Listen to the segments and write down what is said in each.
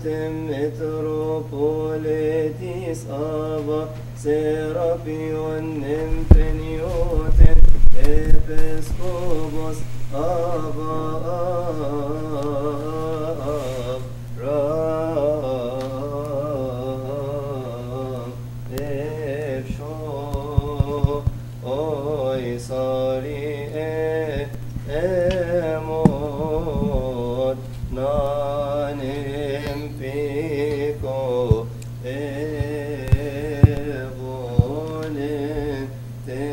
metropolitis ava serapion nympheniooten episcopos ava Abraham efsho oisari emot nanim pico evolen te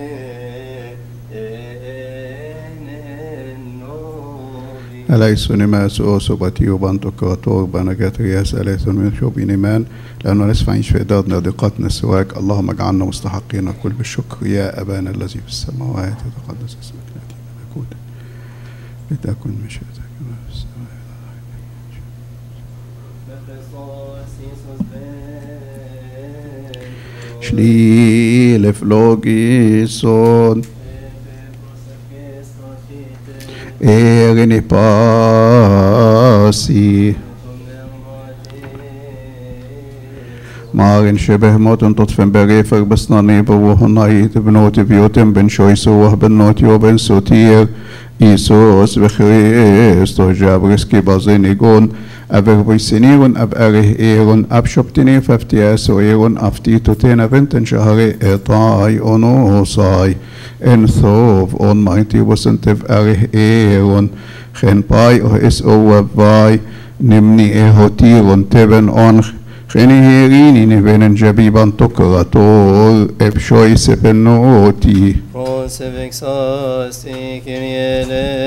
enen novi Eleison imäs osobat jubantok a torban أجاترياس أليس من شوب إيمان لأنه نسمع إن شهدادنا دقتنا سواك اللهم اجعلنا مستحقين الكل بالشكر يا أبانا الذي في السماوات يتقدس اسمك نأتي ملكوتك لتكن مشيئتك كما في السماء Christos Jesus ben شليل فلوغيسون إيرني باسي مارن شبه موتن تطفن بريفر بسناني بوهنايت بنوت بيوتن بن شويسوه بنوت يوبن سوتير إيسوس بخريستو جابرسكي بازينيغون أبر بيسنيرون أب أره إيرون أب شبتني فافتياسو إيرون أفتيتو تينا بنتن شهري إطاي أونوساي إن ثوف أون مايتي وسنتف أره إيرون خن باي أو إس أو باي نمني إيهوتيرون تبن أون خني هيريني نبن جبيبان تكراتور إبشوي سبنوتي Prosevexasti Kyrie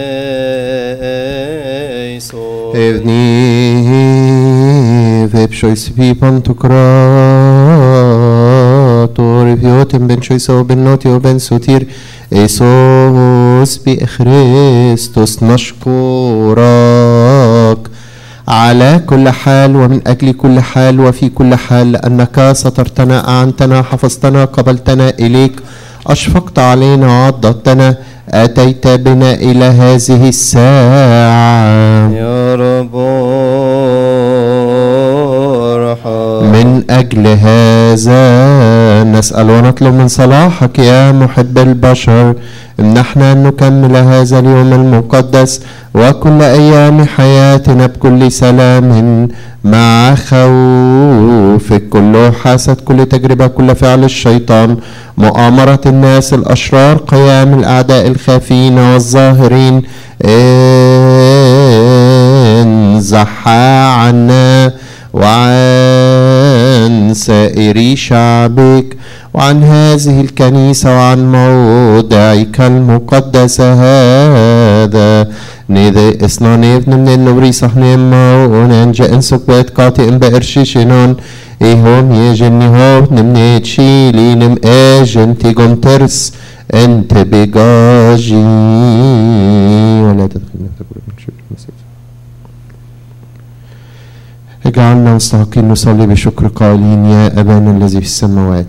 eleison. Evni vepshois vipam tukrator viotem ben shoiso ben notio ben sotir Esos bi Christus نشكرك على كل حال ومن أجل كل حال وفي كل حال لأنك سترتنا أعنتنا حفظتنا قبلتنا إليك أشفقت علينا عضدتنا أتيت بنا إلى هذه الساعة يا رب ارحم من أجل هذا نسأل ونطلب من صلاحك يا محب البشر امنحنا أن نكمل هذا اليوم المقدس وكل أيام حياتنا بكل سلام مع خوفك كل حاسد كل تجربة كل فعل الشيطان مؤامرة الناس الأشرار قيام الأعداء الخافين والظاهرين انزحها عنا وعن سائر شعبك وعن هذه الكنيسة وعن موضعك المقدس هذا نذي اسنان ابن من النوري صحن ما وننجا انسك بيت قاتي ام بارشيشنون ايهم يجني هو نمني تشيلي نم اجن تيجون ترس انت بجاجي ولا تدخلنا تقول من شر المسيح اجعلنا مستحقين نصلي بشكر قائلين يا أبانا الذي في السماوات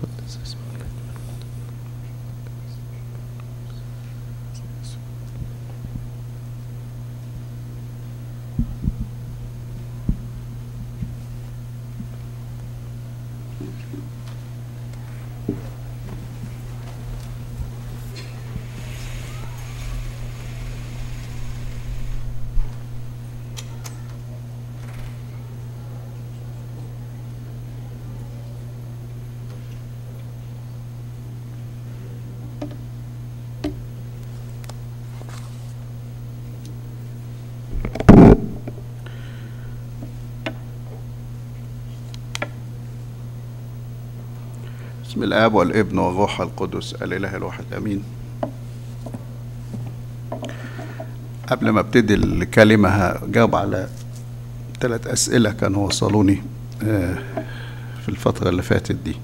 بسم الآب والابن والروح القدس الإله الواحد آمين قبل ما ابتدي الكلمة هجاوب على ثلاث أسئلة كانوا وصلوني آه، في الفترة اللي فاتت دي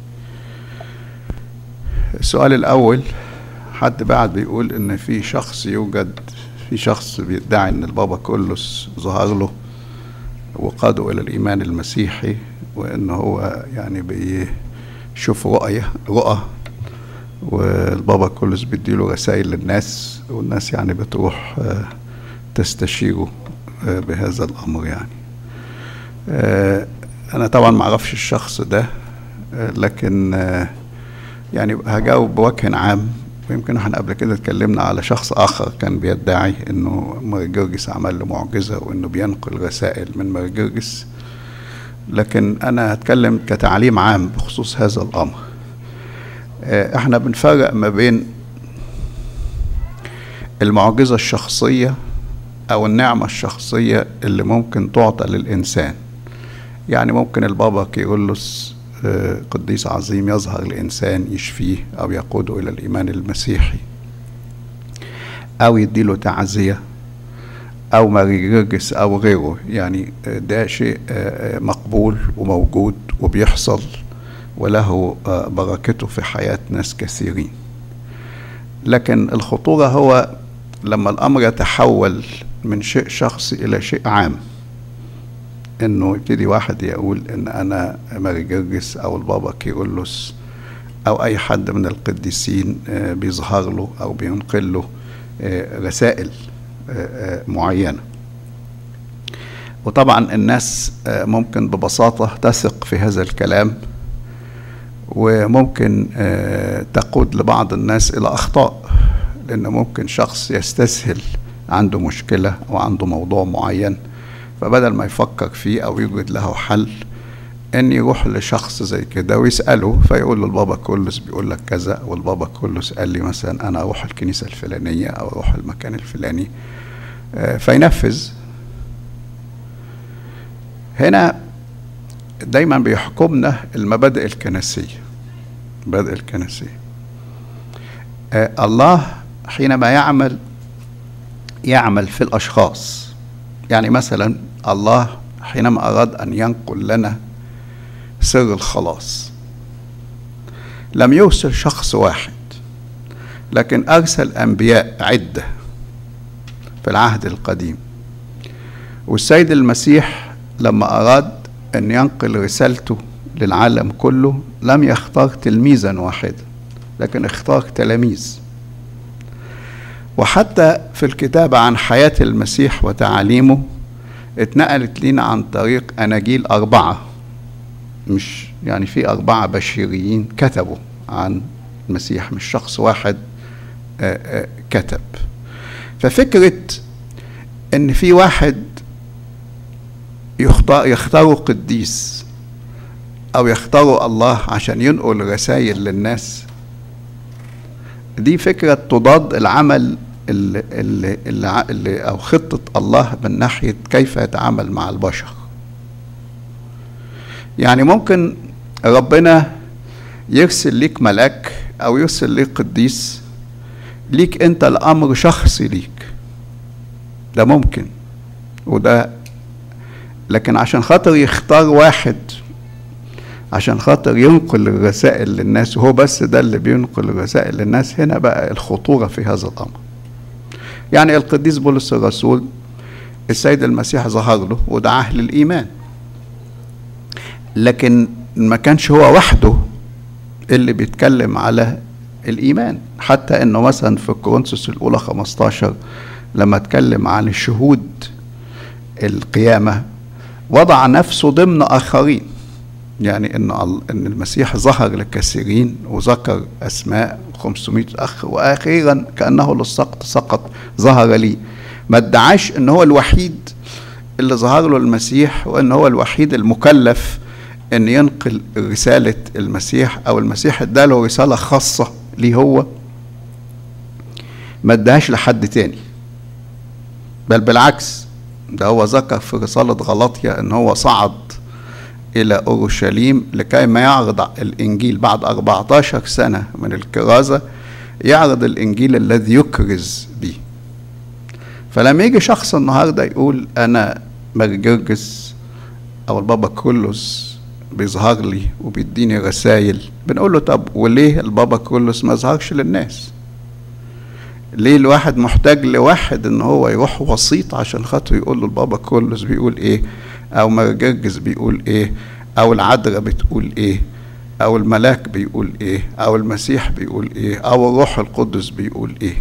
السؤال الأول حد بعد بيقول إن في شخص يوجد في شخص بيدعي إن البابا كلس ظهر له وقاده إلى الإيمان المسيحي وإن هو يعني بيشوف رؤية رؤى والبابا كلس بيديله رسائل للناس والناس يعني بتروح آه، تستشيره آه، بهذا الأمر يعني آه، انا طبعا ما اعرفش الشخص ده آه، لكن آه، يعني هجاوب بوجه عام ويمكن احنا قبل كده اتكلمنا على شخص اخر كان بيدعي انه مرجرجس عمل له معجزه وانه بينقل رسائل من مرجرجس لكن انا هتكلم كتعليم عام بخصوص هذا الامر آه، احنا بنفرق ما بين المعجزه الشخصيه او النعمه الشخصيه اللي ممكن تعطى للانسان يعني ممكن البابا كيرلس آه، قديس عظيم يظهر لإنسان يشفيه أو يقوده إلى الإيمان المسيحي أو يديله تعزية أو مريرجس أو غيره يعني آه، ده شيء آه، آه، مقبول وموجود وبيحصل وله آه، بركته في حياة ناس كثيرين لكن الخطورة هو لما الأمر يتحول من شيء شخصي إلى شيء عام انه يبتدي واحد يقول ان انا ماري جرجس او البابا كيرلس او اي حد من القديسين آه، بيظهر له او بينقل له آه، رسائل آه، آه، معينه وطبعا الناس آه، ممكن ببساطه تثق في هذا الكلام وممكن آه، تقود لبعض الناس الى اخطاء لان ممكن شخص يستسهل عنده مشكله او عنده موضوع معين فبدل ما يفكر فيه او يوجد له حل ان يروح لشخص زي كده ويساله فيقول له البابا كلس بيقول لك كذا والبابا كلس قال لي مثلا انا اروح الكنيسه الفلانيه او اروح المكان الفلاني آه، فينفذ هنا دايما بيحكمنا المبادئ الكنسيه المبادئ الكنسيه آه، الله حينما يعمل يعمل في الاشخاص يعني مثلا الله حينما اراد ان ينقل لنا سر الخلاص لم يرسل شخص واحد لكن ارسل انبياء عده في العهد القديم والسيد المسيح لما اراد ان ينقل رسالته للعالم كله لم يختار تلميذا واحدا لكن اختار تلاميذ وحتى في الكتابة عن حياة المسيح وتعاليمه اتنقلت لنا عن طريق أناجيل أربعة مش يعني في أربعة بشريين كتبوا عن المسيح مش شخص واحد آه، آه، كتب ففكرة إن في واحد يختار يختاروا قديس أو يختاروا الله عشان ينقل رسائل للناس دي فكرة تضاد العمل اللي, اللي, اللي, اللي أو خطة الله من ناحية كيف يتعامل مع البشر يعني ممكن ربنا يرسل ليك ملاك أو يرسل ليك قديس ليك أنت الأمر شخصي ليك ده ممكن وده لكن عشان خاطر يختار واحد عشان خاطر ينقل الرسائل للناس وهو بس ده اللي بينقل الرسائل للناس هنا بقى الخطورة في هذا الأمر يعني القديس بولس الرسول السيد المسيح ظهر له ودعاه للإيمان لكن ما كانش هو وحده اللي بيتكلم على الإيمان حتى إنه مثلا في كورنثوس الأولى 15 لما اتكلم عن الشهود القيامة وضع نفسه ضمن آخرين يعني ان ان المسيح ظهر لكثيرين وذكر اسماء 500 اخ واخيرا كانه للسقط سقط ظهر لي ما ادعاش ان هو الوحيد اللي ظهر له المسيح وان هو الوحيد المكلف ان ينقل رساله المسيح او المسيح اداله رساله خاصه ليه هو ما اداهاش لحد تاني بل بالعكس ده هو ذكر في رساله غلطيا ان هو صعد إلى أورشليم لكي ما يعرض الإنجيل بعد 14 سنة من الكرازة يعرض الإنجيل الذي يكرز به فلما يجي شخص النهاردة يقول أنا مرجرجس أو البابا كرولوس بيظهر لي وبيديني رسائل بنقول له طب وليه البابا كرولوس ما ظهرش للناس ليه الواحد محتاج لواحد ان هو يروح وسيط عشان خاطر يقول له البابا كرولوس بيقول ايه او مرجرجس بيقول ايه او العذراء بتقول ايه او الملاك بيقول ايه او المسيح بيقول ايه او الروح القدس بيقول ايه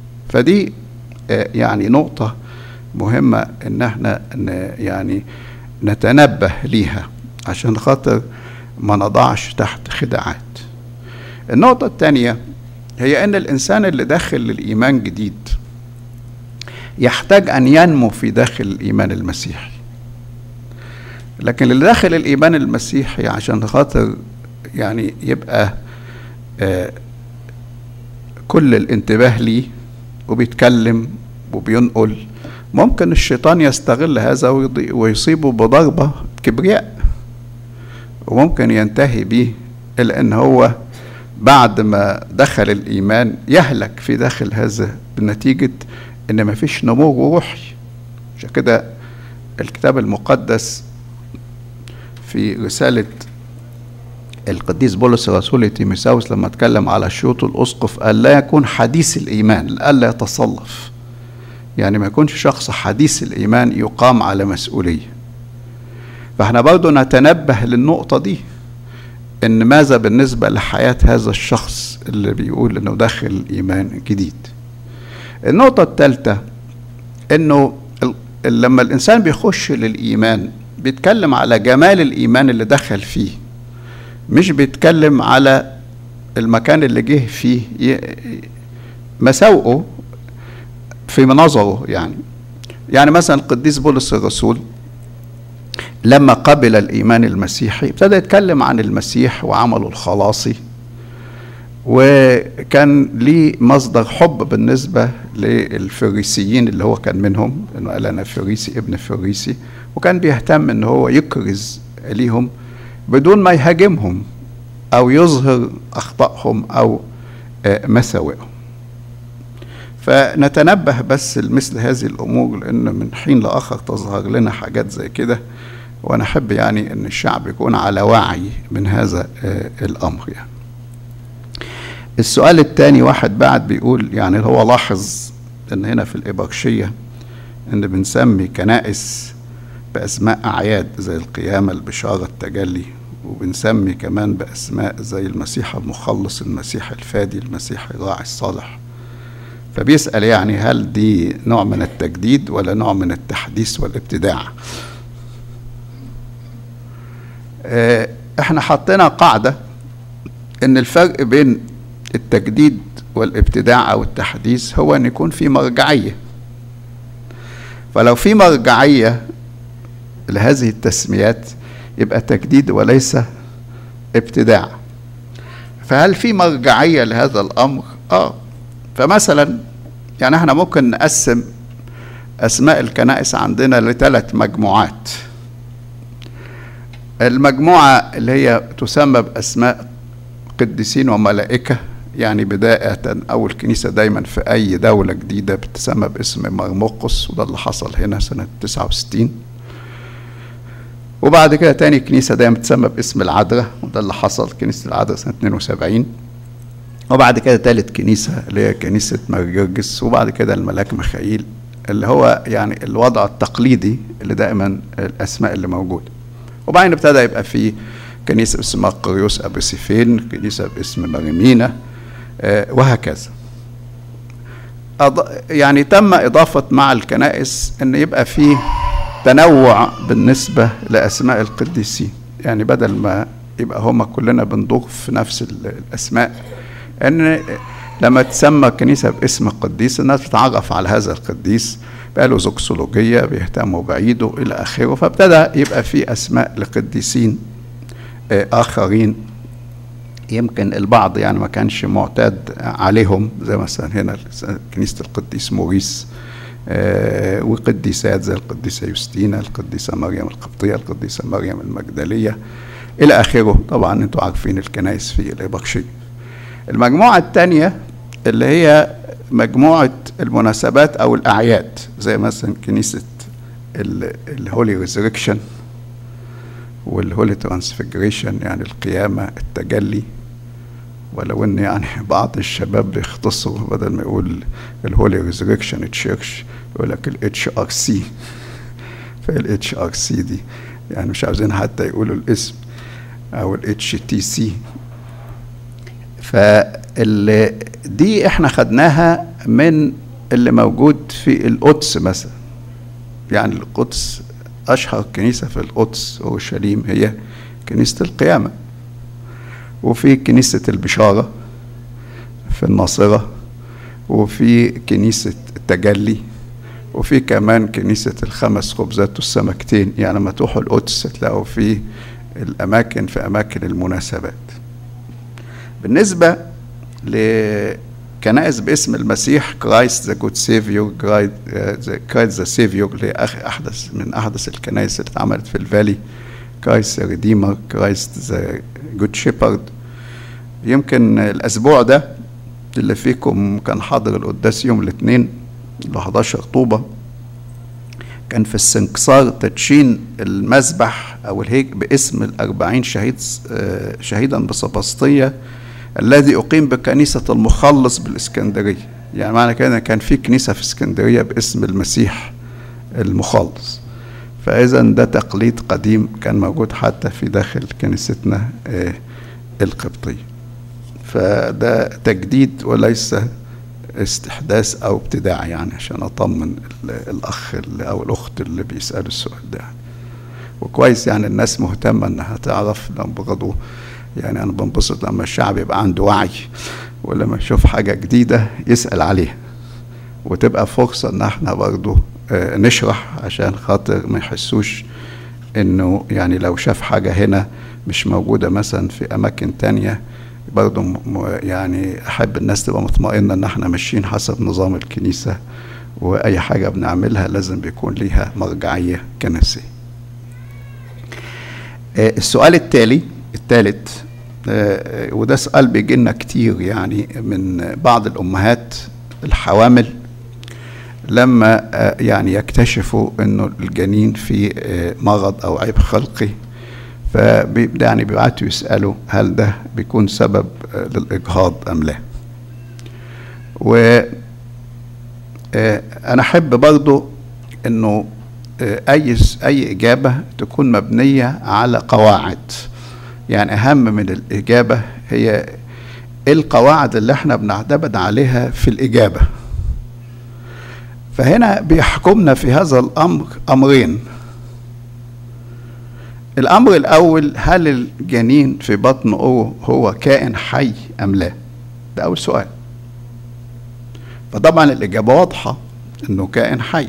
فدي آه، يعني نقطة مهمة ان احنا إن يعني نتنبه ليها عشان خاطر ما نضعش تحت خداعات النقطة الثانية هي أن الإنسان اللي داخل الإيمان جديد يحتاج أن ينمو في داخل الإيمان المسيحي لكن اللي داخل الإيمان المسيحي عشان خاطر يعني يبقى آه كل الانتباه ليه وبيتكلم وبينقل ممكن الشيطان يستغل هذا ويصيبه بضربة كبرياء وممكن ينتهي به إلى أن هو بعد ما دخل الإيمان يهلك في داخل هذا بنتيجة إن ما فيش نمو روحي عشان كده الكتاب المقدس في رسالة القديس بولس الرسول تيموثاوس لما اتكلم على شروط الأسقف قال لا يكون حديث الإيمان لئلا يتصلف يعني ما يكونش شخص حديث الإيمان يقام على مسؤولية فاحنا برضو نتنبه للنقطة دي ان ماذا بالنسبة لحياة هذا الشخص اللي بيقول انه داخل الايمان جديد النقطة الثالثة انه لما الانسان بيخش للايمان بيتكلم على جمال الايمان اللي دخل فيه مش بيتكلم على المكان اللي جه فيه مساوئه في نظره يعني يعني مثلا القديس بولس الرسول لما قبل الايمان المسيحي ابتدى يتكلم عن المسيح وعمله الخلاصي وكان ليه مصدر حب بالنسبه للفريسيين اللي هو كان منهم انه قال انا فريسي ابن فريسي وكان بيهتم ان هو يكرز ليهم بدون ما يهاجمهم او يظهر اخطائهم او مساوئهم فنتنبه بس لمثل هذه الامور لان من حين لاخر تظهر لنا حاجات زي كده وانا احب يعني ان الشعب يكون على وعي من هذا الامر يعني السؤال الثاني واحد بعد بيقول يعني هو لاحظ ان هنا في الابرشيه ان بنسمي كنائس باسماء اعياد زي القيامه البشاره التجلي وبنسمي كمان باسماء زي المسيح المخلص المسيح الفادي المسيح الراعي الصالح فبيسال يعني هل دي نوع من التجديد ولا نوع من التحديث والابتداع احنا حطينا قاعده ان الفرق بين التجديد والابتداع او التحديث هو ان يكون في مرجعيه فلو في مرجعيه لهذه التسميات يبقى تجديد وليس ابتداع فهل في مرجعيه لهذا الامر اه فمثلا يعني احنا ممكن نقسم اسماء الكنائس عندنا لثلاث مجموعات المجموعة اللي هي تسمى بأسماء قديسين وملائكة يعني بداية أول كنيسة دايما في أي دولة جديدة بتسمى باسم مرمقس وده اللي حصل هنا سنة 69 وبعد كده تاني كنيسة دايما بتسمى باسم العذراء وده اللي حصل كنيسة العذراء سنة 72 وبعد كده تالت كنيسة اللي هي كنيسة مرجرجس وبعد كده الملاك ميخائيل اللي هو يعني الوضع التقليدي اللي دائما الأسماء اللي موجودة وبعدين ابتدى يبقى في كنيسة اسمها قريوس أبو سيفين كنيسة باسم مريمينا آه وهكذا أض... يعني تم إضافة مع الكنائس أن يبقى في تنوع بالنسبة لأسماء القديسين يعني بدل ما يبقى هما كلنا بندور في نفس الأسماء أن لما تسمى كنيسة باسم قديس الناس بتتعرف على هذا القديس بقى له زوكسولوجية بيهتموا بعيده إلى آخره فابتدى يبقى في أسماء لقديسين آخرين يمكن البعض يعني ما كانش معتاد عليهم زي مثلا هنا كنيسة القديس موريس وقديسات زي القديسة يوستينا القديسة مريم القبطية القديسة مريم المجدلية إلى آخره طبعا أنتوا عارفين الكنائس في الإبرشية المجموعة الثانية اللي هي مجموعة المناسبات أو الأعياد زي مثلا كنيسة الهولي ريزركشن والهولي ترانسفيجريشن يعني القيامة التجلي ولو ان يعني بعض الشباب بيختصروا بدل ما يقول الهولي ريزركشن تشيرش يقول لك الاتش ار سي فالاتش ار سي دي يعني مش عاوزين حتى يقولوا الاسم او الاتش تي سي فال دي احنا خدناها من اللي موجود في القدس مثلا يعني القدس أشهر كنيسة في القدس أورشليم هي كنيسة القيامة وفي كنيسة البشارة في الناصرة وفي كنيسة التجلي وفي كمان كنيسة الخمس خبزات والسمكتين يعني لما تروحوا القدس تلاقوا في الأماكن في أماكن المناسبات بالنسبة لكنائس باسم المسيح كرايست ذا جود سيفيور كرايست ذا سيفيور لأحدث من أحدث الكنائس اللي اتعملت في الفالي كرايست ذا ريديمر كرايست ذا جود شيبرد يمكن الأسبوع ده اللي فيكم كان حاضر القداس يوم الاثنين ل 11 طوبة كان في السنكسار تدشين المذبح أو الهيك باسم الأربعين شهيد آه، شهيدا بسبسطية الذي أقيم بكنيسة المخلص بالإسكندرية يعني معنى كده كان في كنيسة في اسكندرية باسم المسيح المخلص فإذا ده تقليد قديم كان موجود حتى في داخل كنيستنا آه، القبطية فده تجديد وليس استحداث او ابتداع يعني عشان اطمن ال- الاخ اللي او الاخت اللي بيسالوا السؤال ده يعني. وكويس يعني الناس مهتمه انها تعرف لما برضه يعني انا بنبسط لما الشعب يبقى عنده وعي ولما يشوف حاجه جديده يسال عليها وتبقى فرصه ان احنا برضه آه، نشرح عشان خاطر ما يحسوش انه يعني لو شاف حاجه هنا مش موجوده مثلا في اماكن تانية برضه م- م- يعني احب الناس تبقى مطمئنه ان احنا ماشيين حسب نظام الكنيسه واي حاجه بنعملها لازم بيكون ليها مرجعيه كنسيه. آه، السؤال التالي الثالث وده سؤال بيجي لنا كتير يعني من بعض الامهات الحوامل لما آه، يعني يكتشفوا انه الجنين فيه آه، مرض او عيب خلقي فبيبدا يعني بيبعتوا يسالوا هل ده بيكون سبب آه، للاجهاض ام لا و آه، انا احب برضو انه آه، اي اي اجابه تكون مبنيه على قواعد يعني اهم من الاجابه هي ايه القواعد اللي احنا بنعتمد عليها في الاجابه فهنا بيحكمنا في هذا الامر امرين الامر الاول هل الجنين في بطن امه هو كائن حي ام لا ده اول سؤال فطبعا الاجابه واضحه انه كائن حي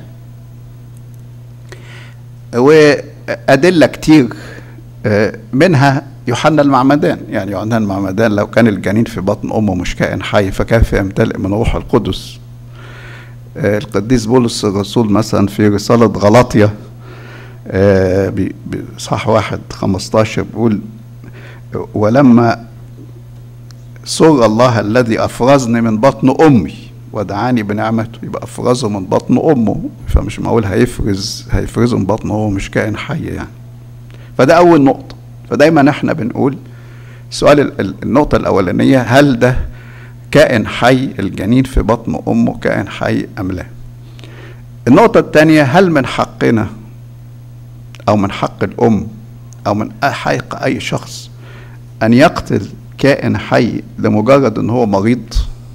وادله كتير آه، منها يوحنا المعمدان يعني يوحنا المعمدان لو كان الجنين في بطن امه مش كائن حي فكيف يمتلئ من روح القدس آه، القديس بولس الرسول مثلا في رسالة غلاطيا آه، بي- بصح واحد خمستاشر بيقول ولما سر الله الذي أفرزني من بطن أمي ودعاني بنعمته يبقى أفرزه من بطن أمه فمش معقول هيفرز هيفرزه من بطن هو مش كائن حي يعني فده أول نقطة فدايما احنا بنقول سؤال ال- ال- النقطة الأولانية هل ده كائن حي الجنين في بطن أمه كائن حي أم لا النقطة الثانية هل من حقنا أو من حق الأم أو من حق أي شخص أن يقتل كائن حي لمجرد أن هو مريض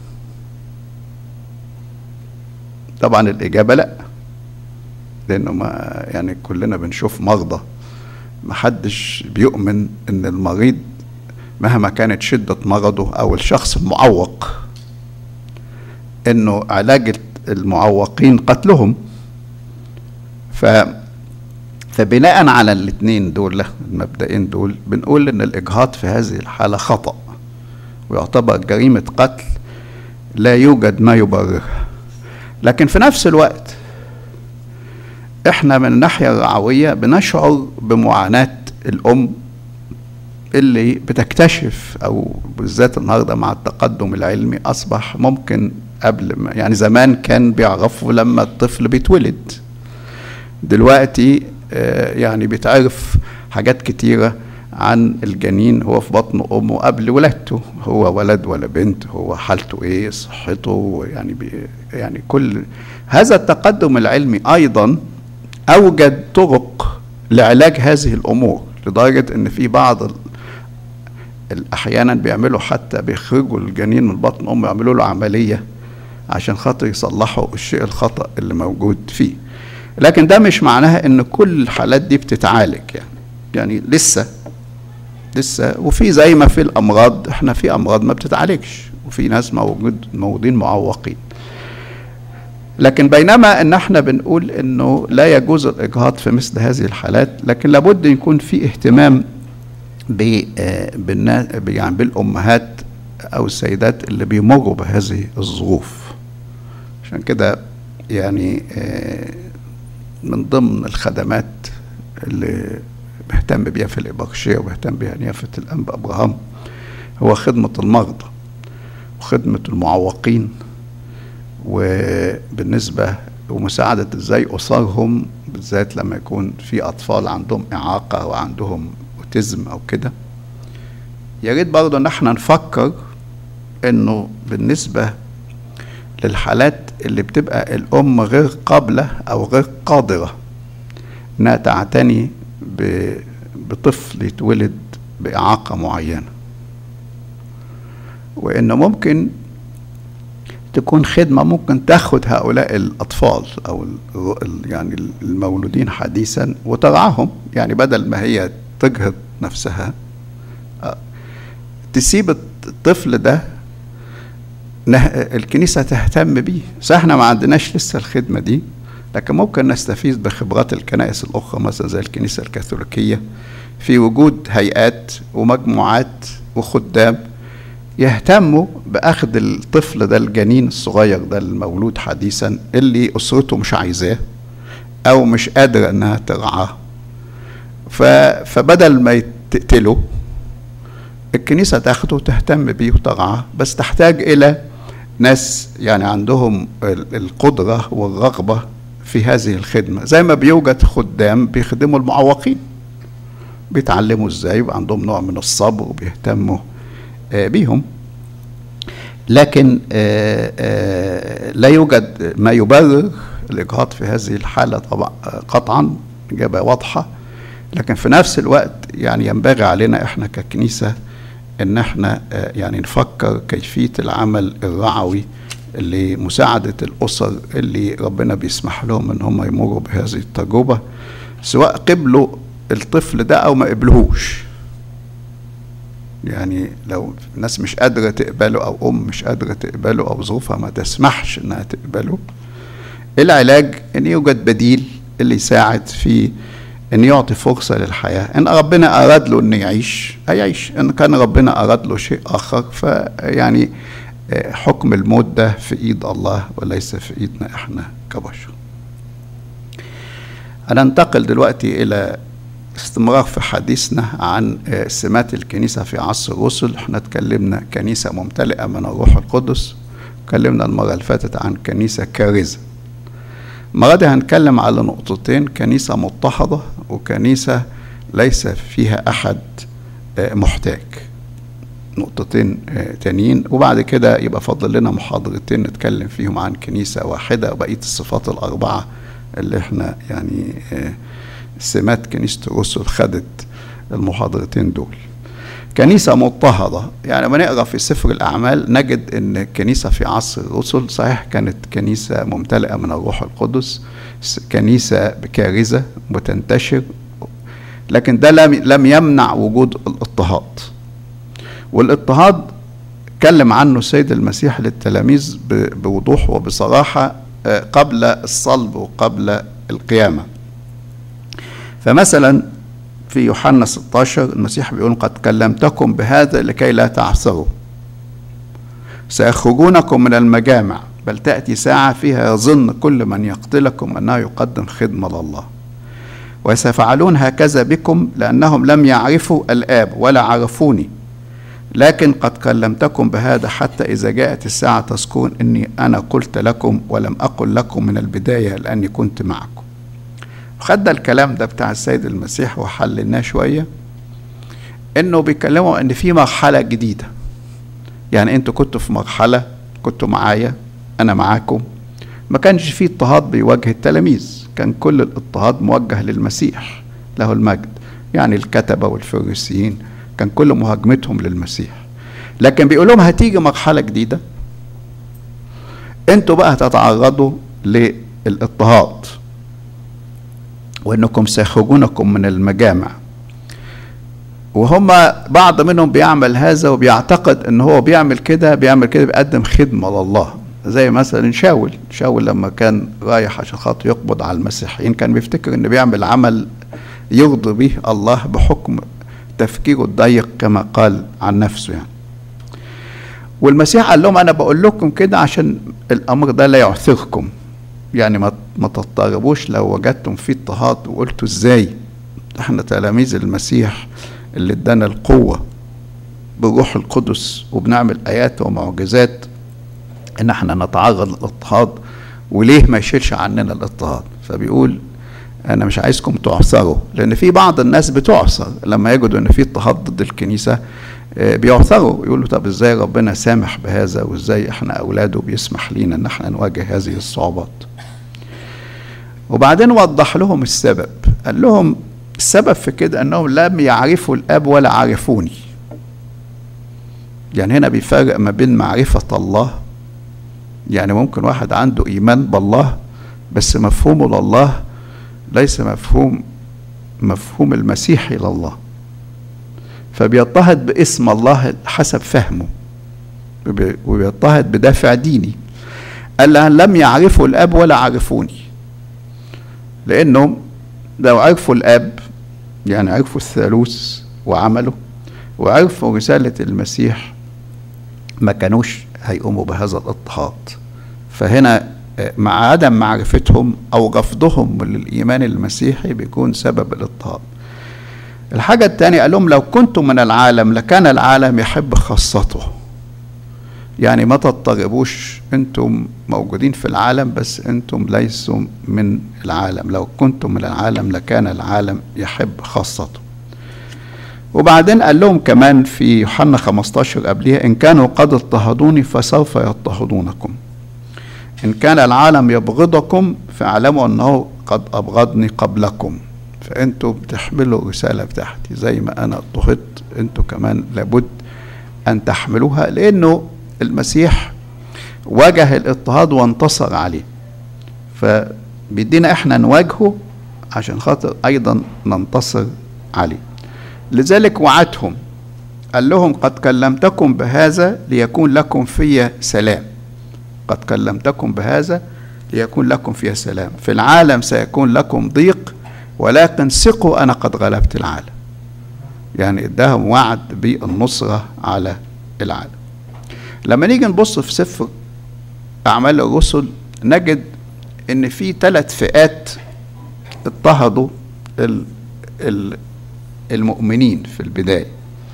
طبعا الإجابة لا لأنه ما يعني كلنا بنشوف مرضى محدش بيؤمن أن المريض مهما كانت شدة مرضه أو الشخص المعوق إنه علاج المعوقين قتلهم ف فبناء على الاثنين دول المبدئين دول بنقول ان الاجهاض في هذه الحاله خطا ويعتبر جريمه قتل لا يوجد ما يبررها لكن في نفس الوقت احنا من الناحيه الرعويه بنشعر بمعاناه الام اللي بتكتشف او بالذات النهارده مع التقدم العلمي اصبح ممكن قبل ما يعني زمان كان بيعرفوا لما الطفل بيتولد دلوقتي آه، يعني بيتعرف حاجات كتيره عن الجنين هو في بطن امه قبل ولادته هو ولد ولا بنت هو حالته ايه صحته يعني بي يعني كل هذا التقدم العلمي ايضا اوجد طرق لعلاج هذه الامور لدرجه ان في بعض ال- ال- احيانا بيعملوا حتى بيخرجوا الجنين من بطن امه يعملوا له عمليه عشان خاطر يصلحوا الشيء الخطا اللي موجود فيه لكن ده مش معناها ان كل الحالات دي بتتعالج يعني يعني لسه لسه وفي زي ما في الامراض احنا في امراض ما بتتعالجش وفي ناس موجود موجودين معوقين لكن بينما ان احنا بنقول انه لا يجوز الاجهاض في مثل هذه الحالات لكن لابد يكون في اهتمام ب آه، بالنا- ب- يعني بالامهات او السيدات اللي بيمروا بهذه الظروف عشان كده يعني آه، من ضمن الخدمات اللي بهتم بيها في الإبرشية وبهتم بيها نيافة الأنبا أبراهام هو خدمة المرضى وخدمة المعوقين وبالنسبة ومساعدة ازاي أسرهم بالذات لما يكون في أطفال عندهم إعاقة أو عندهم أوتيزم أو كده يا ريت برضه إن احنا نفكر إنه بالنسبة للحالات اللي بتبقى الأم غير قابلة أو غير قادرة إنها تعتني ب- بطفل يتولد بإعاقة معينة وإنه ممكن تكون خدمة ممكن تاخد هؤلاء الأطفال أو ال- ال- يعني المولودين حديثا وترعاهم يعني بدل ما هي تجهض نفسها آه، تسيب الطفل ده نه- الكنيسة تهتم بيه صح احنا ما عندناش لسه الخدمة دي لكن ممكن نستفيد بخبرات الكنائس الأخرى مثلا زي الكنيسة الكاثوليكية في وجود هيئات ومجموعات وخدام يهتموا بأخذ الطفل ده الجنين الصغير ده المولود حديثا اللي أسرته مش عايزاه أو مش قادرة إنها ترعاه ف- فبدل ما تقتله الكنيسة تاخده وتهتم بيه وترعاه بس تحتاج إلى ناس يعني عندهم ال- القدرة والرغبة في هذه الخدمة زي ما بيوجد خدام بيخدموا المعوقين بيتعلموا ازاي يبقى عندهم نوع من الصبر وبيهتموا آه، بيهم لكن آه، آه، لا يوجد ما يبرر الإجهاض في هذه الحالة طبعا آه، قطعا إجابة واضحة لكن في نفس الوقت يعني ينبغي علينا احنا ككنيسة ان احنا آه، يعني نفكر كيفية العمل الرعوي لمساعدة الأسر اللي ربنا بيسمح لهم ان هم يمروا بهذه التجربة سواء قبلوا الطفل ده او ما قبلهوش يعني لو الناس مش قادرة تقبله أو أم مش قادرة تقبله أو ظروفها ما تسمحش إنها تقبله العلاج إن يوجد بديل اللي يساعد في إن يعطي فرصة للحياة إن ربنا أراد له إنه يعيش هيعيش إن كان ربنا أراد له شيء آخر فيعني آه، حكم الموت ده في إيد الله وليس في إيدنا إحنا كبشر هننتقل دلوقتي إلى استمرار في حديثنا عن آه، سمات الكنيسة في عصر الرسل احنا اتكلمنا كنيسة ممتلئة من الروح القدس اتكلمنا المرة اللي فاتت عن كنيسة كارزة المرة دي هنتكلم على نقطتين كنيسة مضطهدة وكنيسة ليس فيها أحد آه، محتاج نقطتين آه، تانيين وبعد كده يبقى فاضل لنا محاضرتين نتكلم فيهم عن كنيسة واحدة وبقية الصفات الأربعة اللي احنا يعني آه، سمات كنيسة الرسل خدت المحاضرتين دول كنيسة مضطهدة يعني لما نقرا في سفر الأعمال نجد أن الكنيسة في عصر الرسل صحيح كانت كنيسة ممتلئة من الروح القدس س- كنيسة بكارثة وتنتشر لكن ده لم لم يمنع وجود الاضطهاد والاضطهاد اتكلم عنه السيد المسيح للتلاميذ ب- بوضوح وبصراحة آه، قبل الصلب وقبل القيامة فمثلا في يوحنا 16 المسيح بيقول قد كلمتكم بهذا لكي لا تعثروا سيخرجونكم من المجامع بل تأتي ساعة فيها يظن كل من يقتلكم أنه يقدم خدمة لله وسيفعلون هكذا بكم لأنهم لم يعرفوا الآب ولا عرفوني لكن قد كلمتكم بهذا حتى إذا جاءت الساعة تذكرون إني أنا قلت لكم ولم أقل لكم من البداية لأني كنت معكم خدنا الكلام ده بتاع السيد المسيح وحللناه شوية إنه بيكلموا إن في مرحلة جديدة يعني أنتوا كنتوا في مرحلة كنتوا معايا أنا معاكم ما كانش فيه اضطهاد بيواجه التلاميذ كان كل الاضطهاد موجه للمسيح له المجد يعني الكتبة والفريسيين كان كل مهاجمتهم للمسيح لكن بيقول لهم هتيجي مرحلة جديدة انتوا بقى هتتعرضوا للاضطهاد وانكم سيخرجونكم من المجامع وهم بعض منهم بيعمل هذا وبيعتقد ان هو بيعمل كده بيعمل كده بيقدم خدمه لله زي مثلا شاول شاول لما كان رايح عشان خاطر يقبض على المسيحيين كان بيفتكر انه بيعمل عمل يرضي به الله بحكم تفكيره الضيق كما قال عن نفسه يعني والمسيح قال لهم انا بقول لكم كده عشان الامر ده لا يعثركم يعني ما ما تضطربوش لو وجدتم فيه اضطهاد وقلتوا ازاي احنا تلاميذ المسيح اللي ادانا القوه بالروح القدس وبنعمل ايات ومعجزات ان احنا نتعرض للاضطهاد وليه ما يشيلش عننا الاضطهاد فبيقول انا مش عايزكم تعثروا لان في بعض الناس بتعثر لما يجدوا ان في اضطهاد ضد الكنيسه آه، بيعثروا يقولوا طب ازاي ربنا سامح بهذا وازاي احنا اولاده بيسمح لينا ان احنا نواجه هذه الصعوبات وبعدين وضح لهم السبب قال لهم السبب في كده انهم لم يعرفوا الاب ولا عرفوني يعني هنا بيفرق ما بين معرفة الله يعني ممكن واحد عنده إيمان بالله بس مفهومه لله ليس مفهوم مفهوم المسيحي لله فبيضطهد باسم الله حسب فهمه وبي- وبيضطهد بدافع ديني قال لها لم يعرفوا الاب ولا عرفوني لانهم لو عرفوا الاب يعني عرفوا الثالوث وعمله وعرفوا رساله المسيح ما كانوش هيقوموا بهذا الاضطهاد فهنا آه، مع عدم معرفتهم او رفضهم للايمان المسيحي بيكون سبب الاضطهاد الحاجة الثانية قال لهم لو كنتم من العالم لكان العالم يحب خاصته يعني ما تضطربوش انتم موجودين في العالم بس انتم ليسوا من العالم لو كنتم من العالم لكان العالم يحب خاصته وبعدين قال لهم كمان في يوحنا 15 قبلها ان كانوا قد اضطهدوني فسوف يضطهدونكم ان كان العالم يبغضكم فاعلموا انه قد ابغضني قبلكم فانتوا بتحملوا الرساله بتاعتي زي ما انا اضطهدت انتوا كمان لابد ان تحملوها لانه المسيح واجه الاضطهاد وانتصر عليه فبيدينا احنا نواجهه عشان خاطر ايضا ننتصر عليه لذلك وعدهم قال لهم قد كلمتكم بهذا ليكون لكم في سلام قد كلمتكم بهذا ليكون لكم في سلام في العالم سيكون لكم ضيق ولكن ثقوا انا قد غلبت العالم يعني اداهم وعد بالنصره على العالم لما نيجي نبص في سفر اعمال الرسل نجد ان في ثلاث فئات اضطهدوا ال- ال- المؤمنين في البدايه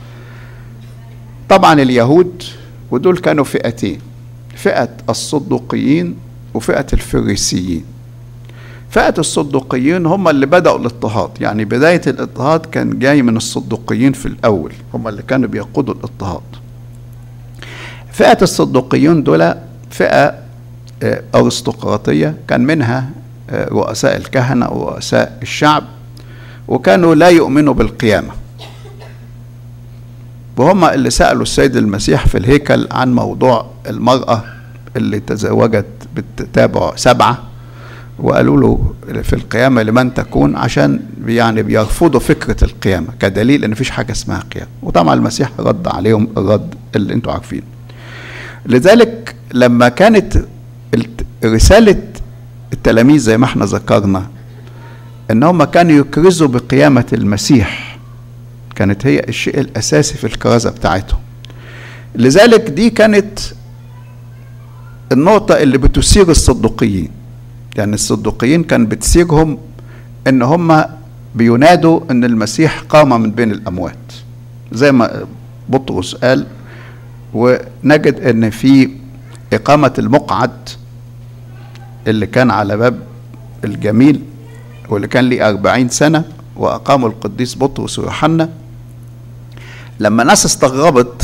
طبعا اليهود ودول كانوا فئتين فئه الصدوقيين وفئه الفريسيين فئة الصدوقيين هم اللي بدأوا الاضطهاد يعني بداية الاضطهاد كان جاي من الصدوقيين في الأول هم اللي كانوا بيقودوا الاضطهاد فئة الصدوقيين دول فئة آه، أرستقراطية كان منها آه، رؤساء الكهنة ورؤساء الشعب وكانوا لا يؤمنوا بالقيامة وهم اللي سألوا السيد المسيح في الهيكل عن موضوع المرأة اللي تزوجت بالتتابع سبعة وقالوا له في القيامة لمن تكون عشان يعني بيرفضوا فكرة القيامة كدليل ان مفيش حاجة اسمها قيامة وطبعا المسيح رد عليهم الرد اللي انتوا عارفينه لذلك لما كانت الت- رسالة التلاميذ زي ما احنا ذكرنا ان هم كانوا يكرزوا بقيامة المسيح كانت هي الشيء الاساسي في الكرازة بتاعتهم لذلك دي كانت النقطة اللي بتثير الصدوقيين يعني الصدوقيين كان بتثيرهم ان هم بينادوا ان المسيح قام من بين الاموات زي ما بطرس قال ونجد ان في اقامة المقعد اللي كان على باب الجميل واللي كان ليه أربعين سنة وأقاموا القديس بطرس ويوحنا لما ناس استغربت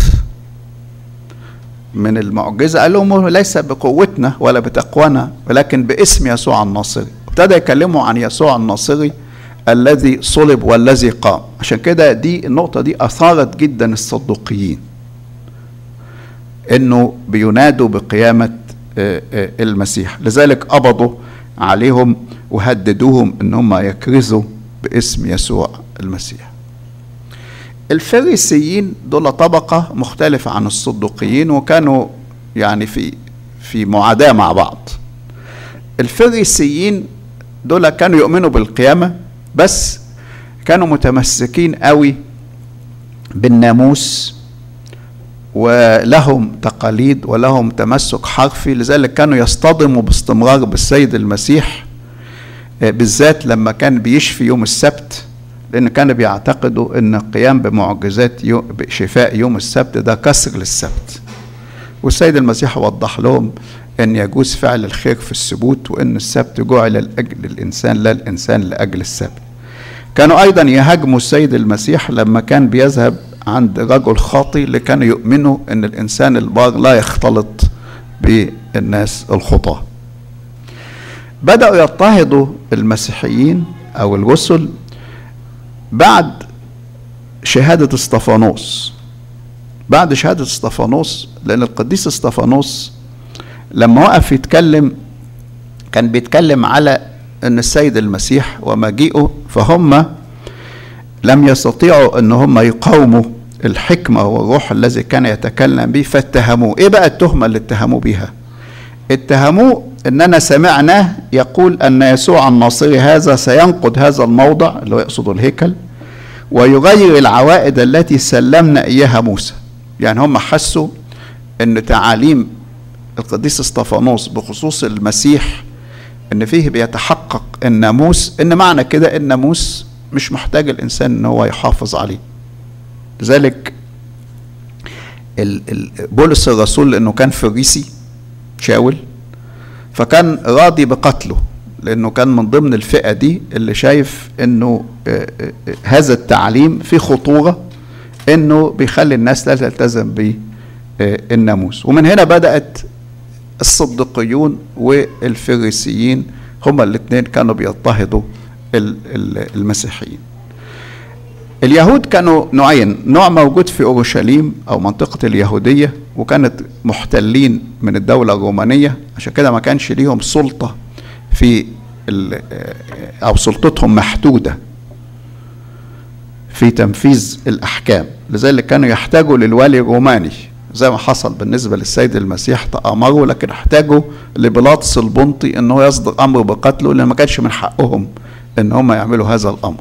من المعجزة قال لهم ليس بقوتنا ولا بتقوانا ولكن باسم يسوع الناصري ابتدى يكلموا عن يسوع الناصري الذي صلب والذي قام عشان كده دي النقطة دي أثارت جدا الصدوقيين انه بينادوا بقيامة آه، آه، المسيح لذلك قبضوا عليهم وهددوهم ان هم يكرزوا باسم يسوع المسيح الفريسيين دول طبقة مختلفة عن الصدوقيين وكانوا يعني في في معاداة مع بعض الفريسيين دول كانوا يؤمنوا بالقيامة بس كانوا متمسكين قوي بالناموس ولهم تقاليد ولهم تمسك حرفي لذلك كانوا يصطدموا باستمرار بالسيد المسيح بالذات لما كان بيشفي يوم السبت لان كانوا بيعتقدوا ان القيام بمعجزات يوم بشفاء يوم السبت ده كسر للسبت والسيد المسيح وضح لهم ان يجوز فعل الخير في السبوت وان السبت جعل لاجل الانسان لا الانسان لاجل السبت كانوا ايضا يهاجموا السيد المسيح لما كان بيذهب عند رجل خاطي اللي كانوا يؤمنوا ان الانسان البار لا يختلط بالناس الخطاه بداوا يضطهدوا المسيحيين او الرسل بعد شهاده اسطفانوس بعد شهاده اسطفانوس لان القديس اسطفانوس لما وقف يتكلم كان بيتكلم على ان السيد المسيح ومجيئه فهم لم يستطيعوا ان هم يقاوموا الحكمه والروح الذي كان يتكلم به فاتهموه ايه بقى التهمه اللي اتهموه بيها اتهموه اننا سمعناه يقول ان يسوع الناصري هذا سينقض هذا الموضع اللي هو يقصد الهيكل ويغير العوائد التي سلمنا اياها موسى يعني هم حسوا ان تعاليم القديس اسطفانوس بخصوص المسيح ان فيه بيتحقق الناموس ان معنى كده الناموس مش محتاج الانسان ان هو يحافظ عليه لذلك بولس الرسول لانه كان فريسي شاول فكان راضي بقتله لانه كان من ضمن الفئه دي اللي شايف انه هذا التعليم فيه خطوره انه بيخلي الناس لا تلتزم بالناموس ومن هنا بدات الصدقيون والفريسيين هما الاثنين كانوا بيضطهدوا المسيحيين اليهود كانوا نوعين نوع موجود في اورشليم او منطقه اليهوديه وكانت محتلين من الدوله الرومانيه عشان كده ما كانش ليهم سلطه في او سلطتهم محدوده في تنفيذ الاحكام لذلك كانوا يحتاجوا للوالي الروماني زي ما حصل بالنسبه للسيد المسيح تامروا لكن احتاجوا لبيلاطس البنطي ان هو يصدر امر بقتله لان ما كانش من حقهم ان هم يعملوا هذا الامر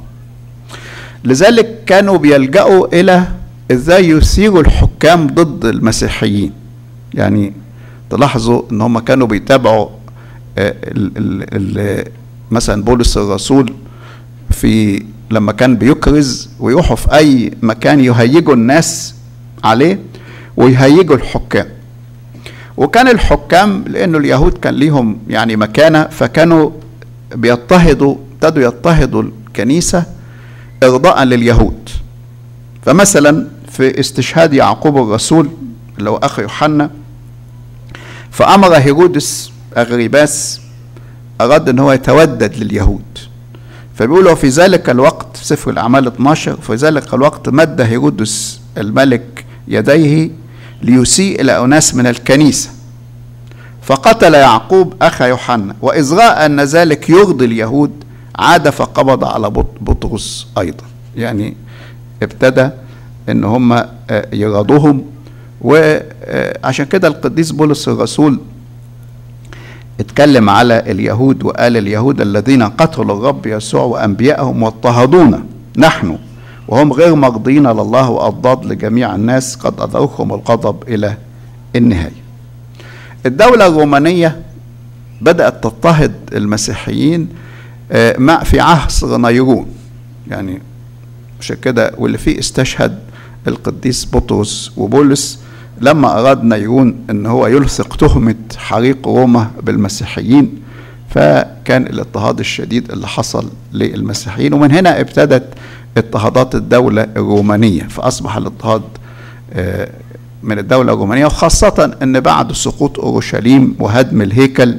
لذلك كانوا بيلجأوا الى ازاي يثيروا الحكام ضد المسيحيين يعني تلاحظوا ان هم كانوا بيتابعوا ال ال ال مثلا بولس الرسول في لما كان بيكرز ويروحوا في اي مكان يهيجوا الناس عليه ويهيجوا الحكام وكان الحكام لانه اليهود كان ليهم يعني مكانه فكانوا بيضطهدوا ابتدوا يضطهدوا الكنيسه ارضاء لليهود فمثلا في استشهاد يعقوب الرسول اللي هو اخ يوحنا فامر هيرودس اغريباس اراد ان هو يتودد لليهود فبيقولوا في ذلك الوقت في سفر الاعمال 12 في ذلك الوقت مد هيرودس الملك يديه ليسيء الى اناس من الكنيسه فقتل يعقوب اخا يوحنا واذ راى ان ذلك يرضي اليهود عاد فقبض على بطرس ايضا يعني ابتدى ان هم يرادوهم وعشان كده القديس بولس الرسول اتكلم على اليهود وقال اليهود الذين قتلوا الرب يسوع وانبيائهم واضطهدونا نحن وهم غير مرضين لله واضداد لجميع الناس قد اذرهم الغضب الى النهايه. الدوله الرومانيه بدات تضطهد المسيحيين مع في عصر نيرون يعني عشان كده واللي فيه استشهد القديس بطرس وبولس لما أراد نيرون أن هو يلصق تهمة حريق روما بالمسيحيين فكان الاضطهاد الشديد اللي حصل للمسيحيين ومن هنا ابتدت اضطهادات الدولة الرومانية فأصبح الاضطهاد من الدولة الرومانية وخاصة أن بعد سقوط أورشليم وهدم الهيكل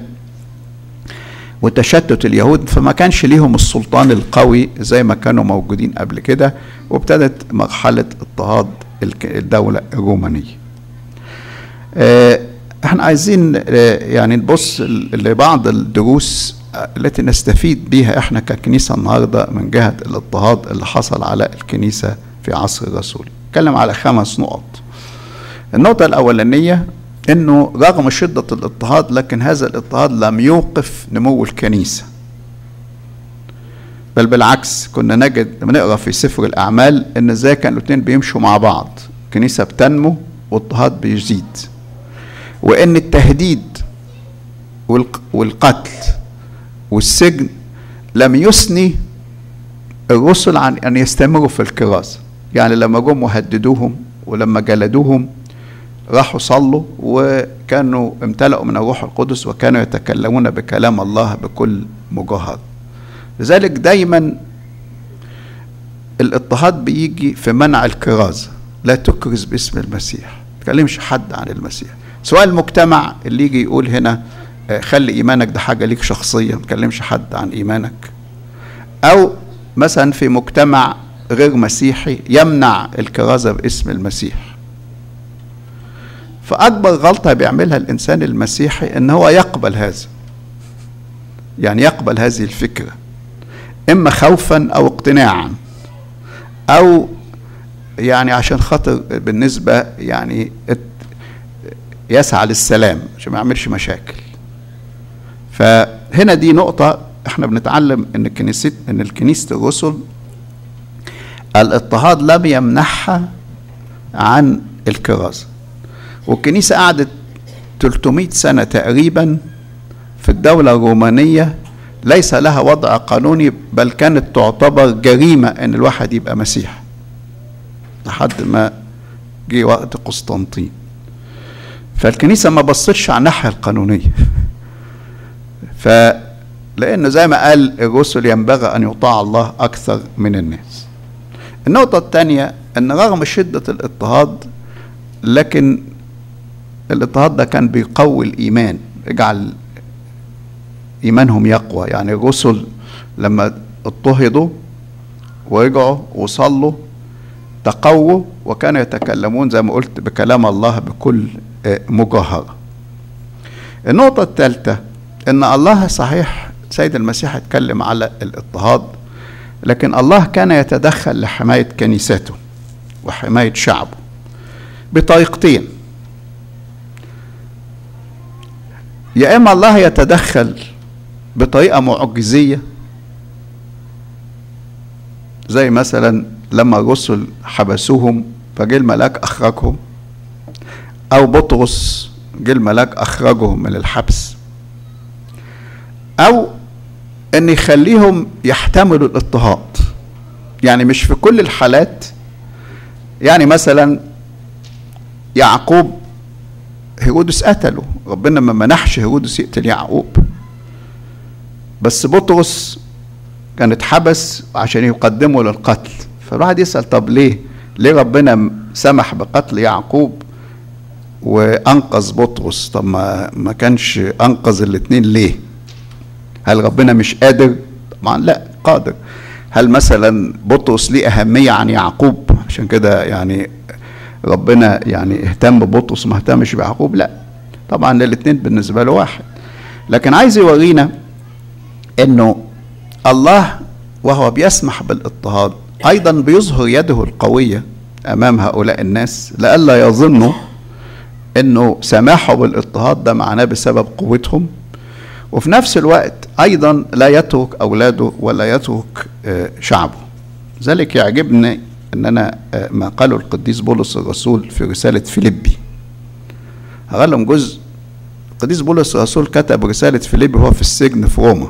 وتشتت اليهود فما كانش ليهم السلطان القوي زي ما كانوا موجودين قبل كده وابتدت مرحلة اضطهاد الدولة الرومانية احنا عايزين يعني نبص لبعض الدروس التي نستفيد بها احنا ككنيسة النهاردة من جهة الاضطهاد اللي حصل على الكنيسة في عصر الرسول اتكلم على خمس نقط النقطة الأولانية انه رغم شدة الاضطهاد لكن هذا الاضطهاد لم يوقف نمو الكنيسة بل بالعكس كنا نجد لما نقرا في سفر الاعمال ان ازاي كانوا الاثنين بيمشوا مع بعض الكنيسه بتنمو والاضطهاد بيزيد وان التهديد والق- والقتل والسجن لم يثني الرسل عن ان يستمروا في الكراسه يعني لما جم وهددوهم ولما جلدوهم راحوا صلوا وكانوا امتلأوا من الروح القدس وكانوا يتكلمون بكلام الله بكل مجاهرة لذلك دايما الاضطهاد بيجي في منع الكرازة لا تكرز باسم المسيح ما تكلمش حد عن المسيح سواء المجتمع اللي يجي يقول هنا آه، خلي ايمانك ده حاجة ليك شخصية ما تكلمش حد عن ايمانك او مثلا في مجتمع غير مسيحي يمنع الكرازة باسم المسيح فأكبر غلطة بيعملها الإنسان المسيحي إن هو يقبل هذا يعني يقبل هذه الفكرة إما خوفا أو اقتناعا أو يعني عشان خاطر بالنسبة يعني ات- يسعى للسلام عشان ما يعملش مشاكل فهنا دي نقطة احنا بنتعلم ان كنيسة ان الكنيسة الرسل الاضطهاد لم يمنعها عن الكرازة والكنيسة قعدت 300 سنة تقريبا في الدولة الرومانية ليس لها وضع قانوني بل كانت تعتبر جريمة ان الواحد يبقى مسيحي لحد ما جه وقت قسطنطين فالكنيسة ما بصتش على الناحية القانونية فلأنه زي ما قال الرسل ينبغي أن يطاع الله أكثر من الناس النقطة الثانية أن رغم شدة الاضطهاد لكن الاضطهاد ده كان بيقوي الإيمان يجعل إيمانهم يقوى يعني الرسل لما اضطهدوا ورجعوا وصلوا تقووا وكانوا يتكلمون زي ما قلت بكلام الله بكل آه، مجاهرة النقطة الثالثة ان الله صحيح سيد المسيح اتكلم على الاضطهاد لكن الله كان يتدخل لحماية كنيسته وحماية شعبه بطريقتين يا اما الله يتدخل بطريقة معجزية زي مثلا لما الرسل حبسوهم فجه الملاك اخرجهم او بطرس جه الملاك اخرجهم من الحبس او ان يخليهم يحتملوا الاضطهاد يعني مش في كل الحالات يعني مثلا يعقوب هيرودس قتله ربنا ما منحش هيرودس يقتل يعقوب بس بطرس كان اتحبس عشان يقدمه للقتل فالواحد يسأل طب ليه ليه ربنا سمح بقتل يعقوب وانقذ بطرس طب ما ما كانش انقذ الاثنين ليه هل ربنا مش قادر طبعا لا قادر هل مثلا بطرس ليه اهميه عن يعقوب عشان كده يعني ربنا يعني اهتم ببطرس ما اهتمش بيعقوب لا طبعا الاثنين بالنسبه له واحد لكن عايز يورينا انه الله وهو بيسمح بالاضطهاد ايضا بيظهر يده القويه امام هؤلاء الناس لئلا يظنوا انه سماحه بالاضطهاد ده معناه بسبب قوتهم وفي نفس الوقت ايضا لا يترك اولاده ولا يترك آه، شعبه ذلك يعجبني ان انا آه، ما قاله القديس بولس الرسول في رساله فيليبي هقول لهم جزء القديس بولس الرسول كتب رساله فيليبي وهو في السجن في روما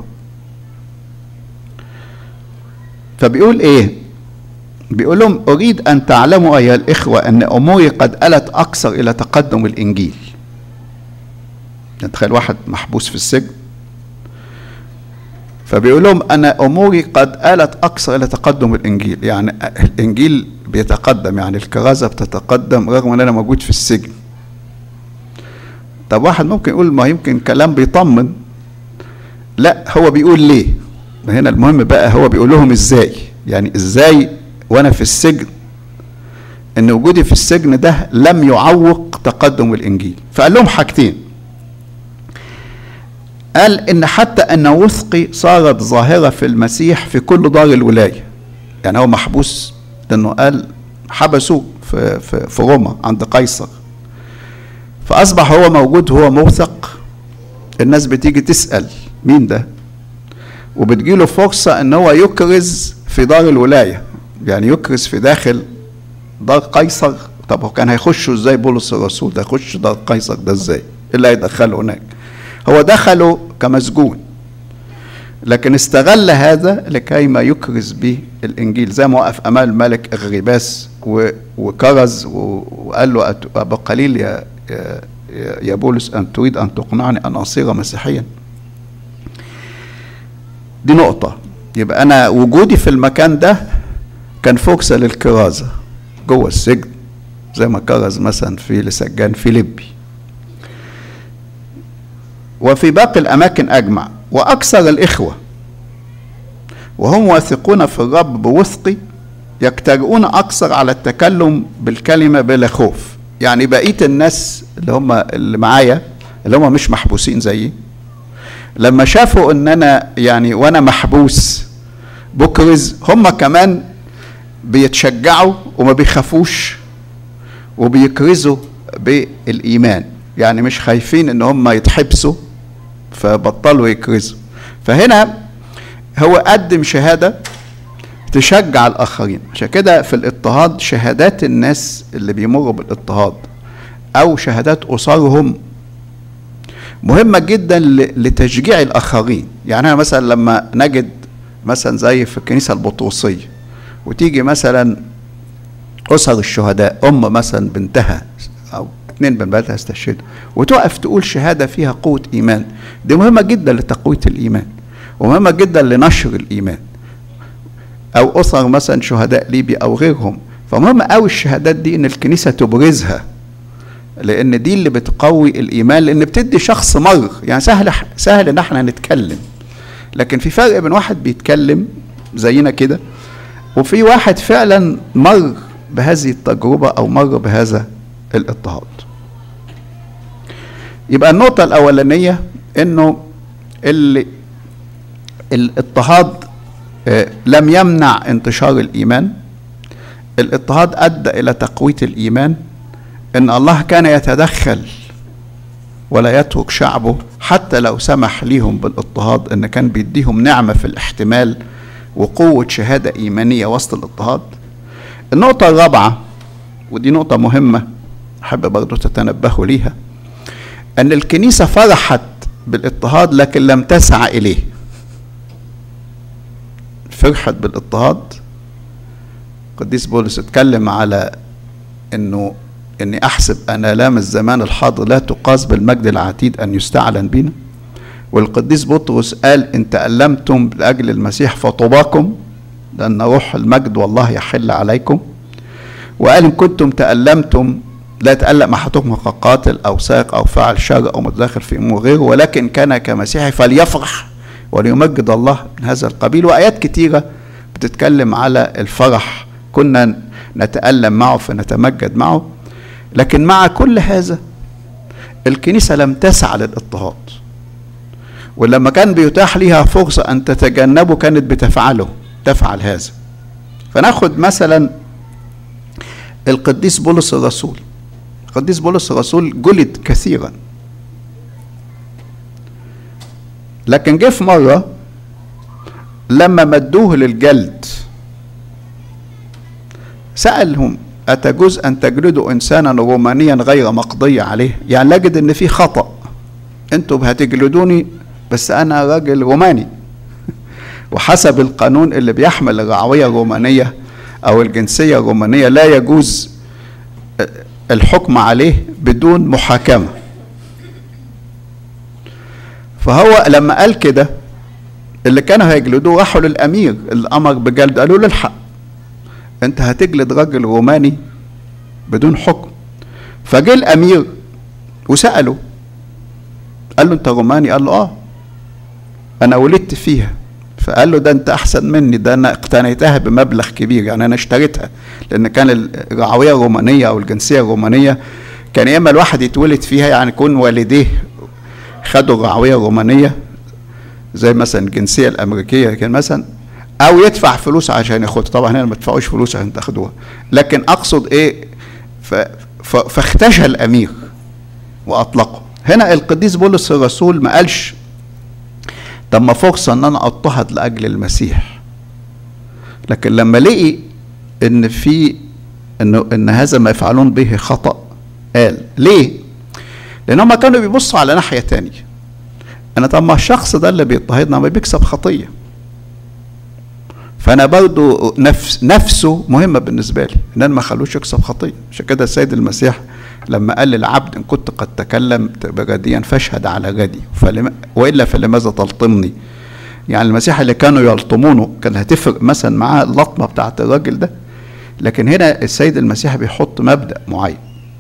فبيقول ايه بيقول لهم اريد ان تعلموا ايها الاخوه ان اموري قد الت اكثر الى تقدم الانجيل تخيل واحد محبوس في السجن فبيقول لهم انا اموري قد الت اكثر الى تقدم الانجيل يعني الانجيل بيتقدم يعني الكرازه بتتقدم رغم ان انا موجود في السجن طب واحد ممكن يقول ما يمكن كلام بيطمن لا هو بيقول ليه ما هنا المهم بقى هو بيقول لهم ازاي يعني ازاي وانا في السجن ان وجودي في السجن ده لم يعوق تقدم الانجيل فقال لهم حاجتين قال ان حتى ان وثقي صارت ظاهره في المسيح في كل دار الولايه يعني هو محبوس لانه قال حبسوه في, في, في روما عند قيصر فاصبح هو موجود هو موثق الناس بتيجي تسال مين ده وبتجيله فرصه ان هو يكرز في دار الولايه يعني يكرز في داخل دار قيصر طب هو كان هيخشوا ازاي بولس الرسول ده يخش دار قيصر ده ازاي ايه اللي هيدخله هناك هو دخله كمسجون لكن استغل هذا لكي ما يكرز به الانجيل زي ما وقف امام الملك اغريباس و- وكرز و- وقال له أت- ابا قليل يا يا- يا يا بولس ان تريد ان تقنعني ان اصير مسيحيا دي نقطة يبقى أنا وجودي في المكان ده كان فرصة للكرازة جوه السجن زي ما كرز مثلا في لسجان فيليبي وفي باقي الأماكن أجمع وأكثر الإخوة وهم واثقون في الرب بوثق يجترؤون أكثر على التكلم بالكلمة بلا خوف يعني بقية الناس اللي هم اللي معايا اللي هم مش محبوسين زيي لما شافوا ان انا يعني وانا محبوس بكرز هم كمان بيتشجعوا وما بيخافوش وبيكرزوا بالايمان يعني مش خايفين ان هم يتحبسوا فبطلوا يكرزوا فهنا هو قدم شهاده تشجع الاخرين عشان كده في الاضطهاد شهادات الناس اللي بيمروا بالاضطهاد او شهادات اسرهم مهمة جدا ل- لتشجيع الآخرين يعني أنا مثلا لما نجد مثلا زي في الكنيسة البطرسية وتيجي مثلا أسر الشهداء أم مثلا بنتها أو اتنين من بناتها استشهدوا وتقف تقول شهادة فيها قوة إيمان دي مهمة جدا لتقوية الإيمان ومهمة جدا لنشر الإيمان أو أسر مثلا شهداء ليبيا أو غيرهم فمهم قوي الشهادات دي إن الكنيسة تبرزها لان دي اللي بتقوي الايمان لان بتدي شخص مر يعني سهل سهل ان احنا نتكلم لكن في فرق بين واحد بيتكلم زينا كده وفي واحد فعلا مر بهذه التجربه او مر بهذا الاضطهاد يبقى النقطه الاولانيه انه اللي الاضطهاد آه، لم يمنع انتشار الايمان الاضطهاد ادى الى تقويه الايمان ان الله كان يتدخل ولا يترك شعبه حتى لو سمح ليهم بالاضطهاد ان كان بيديهم نعمه في الاحتمال وقوه شهاده ايمانيه وسط الاضطهاد النقطه الرابعه ودي نقطه مهمه احب برضو تتنبهوا ليها ان الكنيسه فرحت بالاضطهاد لكن لم تسعى اليه فرحت بالاضطهاد قديس بولس اتكلم على انه اني احسب ان الام الزمان الحاضر لا تقاس بالمجد العتيد ان يستعلن بنا والقديس بطرس قال ان تألمتم لاجل المسيح فطوباكم لان روح المجد والله يحل عليكم وقال ان كنتم تألمتم لا يتألم احدكم كقاتل او ساق او فعل شر او متداخل في امور غيره ولكن كان كمسيحي فليفرح وليمجد الله من هذا القبيل وايات كتيره بتتكلم على الفرح كنا نتألم معه فنتمجد معه لكن مع كل هذا الكنيسة لم تسعى للاضطهاد ولما كان بيتاح ليها فرصة أن تتجنبه كانت بتفعله تفعل هذا فناخد مثلا القديس بولس الرسول القديس بولس الرسول جلد كثيرا لكن جه في مرة لما مدوه للجلد سألهم أتجوز أن تجلدوا إنسانا رومانيا غير مقضي عليه يعني نجد إن في خطأ أنتوا هتجلدوني بس أنا راجل روماني وحسب القانون اللي بيحمل الرعوية الرومانية أو الجنسية الرومانية لا يجوز الحكم عليه بدون محاكمة فهو لما قال كده اللي كانوا هيجلدوه راحوا للأمير اللي أمر بجلد قالوا له الحق انت هتجلد راجل روماني بدون حكم فجه الامير وساله قال له انت روماني قال له اه انا ولدت فيها فقال له ده انت احسن مني ده انا اقتنيتها بمبلغ كبير يعني انا اشتريتها لان كان الرعويه الرومانيه او الجنسيه الرومانيه كان يا اما الواحد يتولد فيها يعني يكون والديه خدوا الرعويه الرومانيه زي مثلا الجنسيه الامريكيه كان مثلا او يدفع فلوس عشان ياخدها طبعا هنا ما تدفعوش فلوس عشان تاخدوها لكن اقصد ايه ف... ف... فاختشى الامير واطلقه هنا القديس بولس الرسول ما قالش طب ما فرصه ان انا اضطهد لاجل المسيح لكن لما لقي ان في انه ان هذا ما يفعلون به خطا قال ليه لان هم كانوا بيبصوا على ناحيه تانية انا طب ما الشخص ده اللي بيضطهدنا ما بيكسب خطيه فانا برضو نفس نفسه مهمه بالنسبه لي ان انا ما اخلوش يكسب خطيه عشان كده السيد المسيح لما قال للعبد ان كنت قد تكلمت بغديا فاشهد على غدي فلم والا فلماذا تلطمني يعني المسيح اللي كانوا يلطمونه كان هتفرق مثلا معاه اللطمه بتاعت الراجل ده لكن هنا السيد المسيح بيحط مبدا معين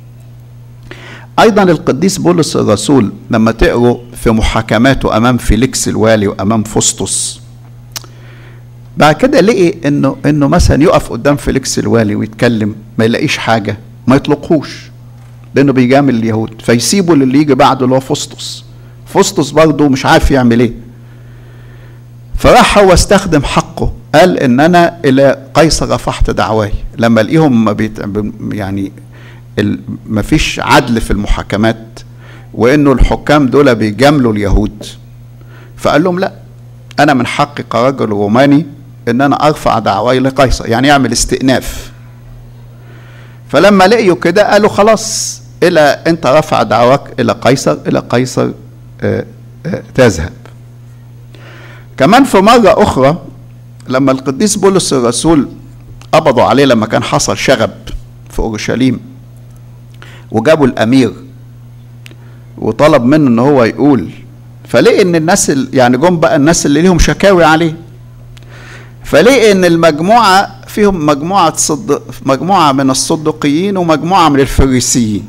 ايضا القديس بولس الرسول لما تقروا في محاكماته امام فيليكس الوالي وامام فسطس بعد كده لقي انه انه مثلا يقف قدام فيليكس الوالي ويتكلم ما يلاقيش حاجه ما يطلقوش لانه بيجامل اليهود فيسيبوا للي يجي بعده اللي هو فسطس فسطس برضه مش عارف يعمل ايه فراح هو استخدم حقه قال ان انا الى قيصر رفعت دعواي لما الاقيهم ما بيت يعني ما فيش عدل في المحاكمات وانه الحكام دول بيجاملوا اليهود فقال لهم لا انا من حقي كرجل روماني ان انا ارفع دعواي لقيصر يعني يعمل استئناف فلما لقيوا كده قالوا خلاص الى انت رفع دعواك الى قيصر الى قيصر آه، آه، تذهب كمان في مرة أخرى لما القديس بولس الرسول قبضوا عليه لما كان حصل شغب في أورشليم وجابوا الأمير وطلب منه إن هو يقول فلقي إن الناس ال- يعني جم بقى الناس اللي ليهم شكاوي عليه فلقي إن المجموعة فيهم مجموعة صد مجموعة من الصدقيين ومجموعة من الفريسيين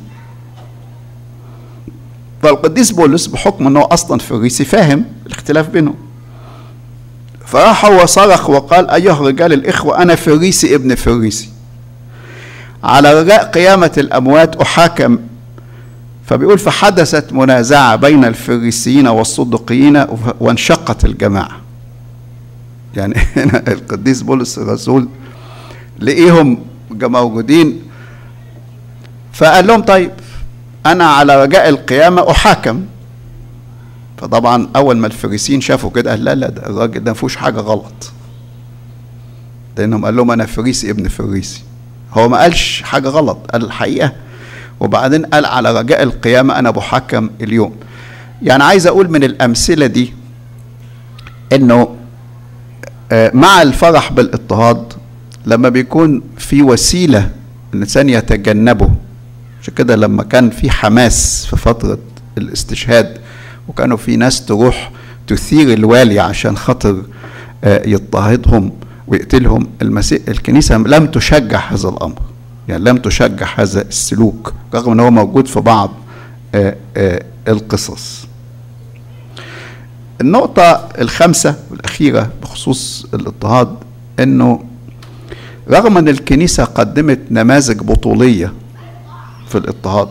فالقديس بولس بحكم انه اصلا فريسي فاهم الاختلاف بينهم فراح هو صرخ وقال ايها الرجال الاخوه انا فريسي ابن فريسي على رجاء قيامه الاموات احاكم فبيقول فحدثت منازعه بين الفريسيين والصدقيين وانشقت الجماعه يعني هنا القديس بولس الرسول لقيهم موجودين فقال لهم طيب انا على رجاء القيامه احاكم فطبعا اول ما الفريسيين شافوا كده قال لا لا ده الراجل ده ما فيهوش حاجه غلط لانهم قال لهم انا فريسي ابن فريسي هو ما قالش حاجه غلط قال الحقيقه وبعدين قال على رجاء القيامه انا بحكم اليوم يعني عايز اقول من الامثله دي انه آه، مع الفرح بالاضطهاد لما بيكون في وسيله الانسان يتجنبه عشان كده لما كان في حماس في فتره الاستشهاد وكانوا في ناس تروح تثير الوالي عشان خاطر آه، يضطهدهم ويقتلهم المسيح الكنيسه لم تشجع هذا الامر يعني لم تشجع هذا السلوك رغم ان هو موجود في بعض آه، آه، القصص النقطة الخامسة والأخيرة بخصوص الاضطهاد إنه رغم أن الكنيسة قدمت نماذج بطولية في الاضطهاد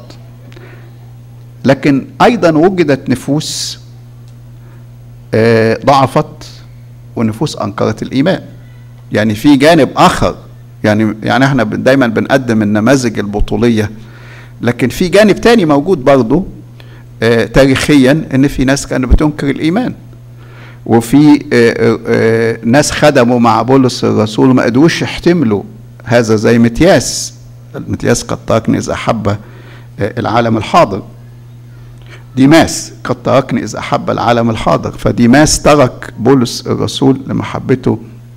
لكن أيضا وجدت نفوس آه، ضعفت ونفوس أنكرت الإيمان يعني في جانب آخر يعني يعني احنا بن- دايما بنقدم النماذج البطولية لكن في جانب تاني موجود برضه آه، تاريخيا ان في ناس كانت بتنكر الايمان وفي آه، آه، ناس خدموا مع بولس الرسول وما قدروش يحتملوا هذا زي متياس المتياس قد تركني اذا احب آه، العالم الحاضر ديماس قد تركني اذا احب العالم الحاضر فديماس ترك بولس الرسول لمحبته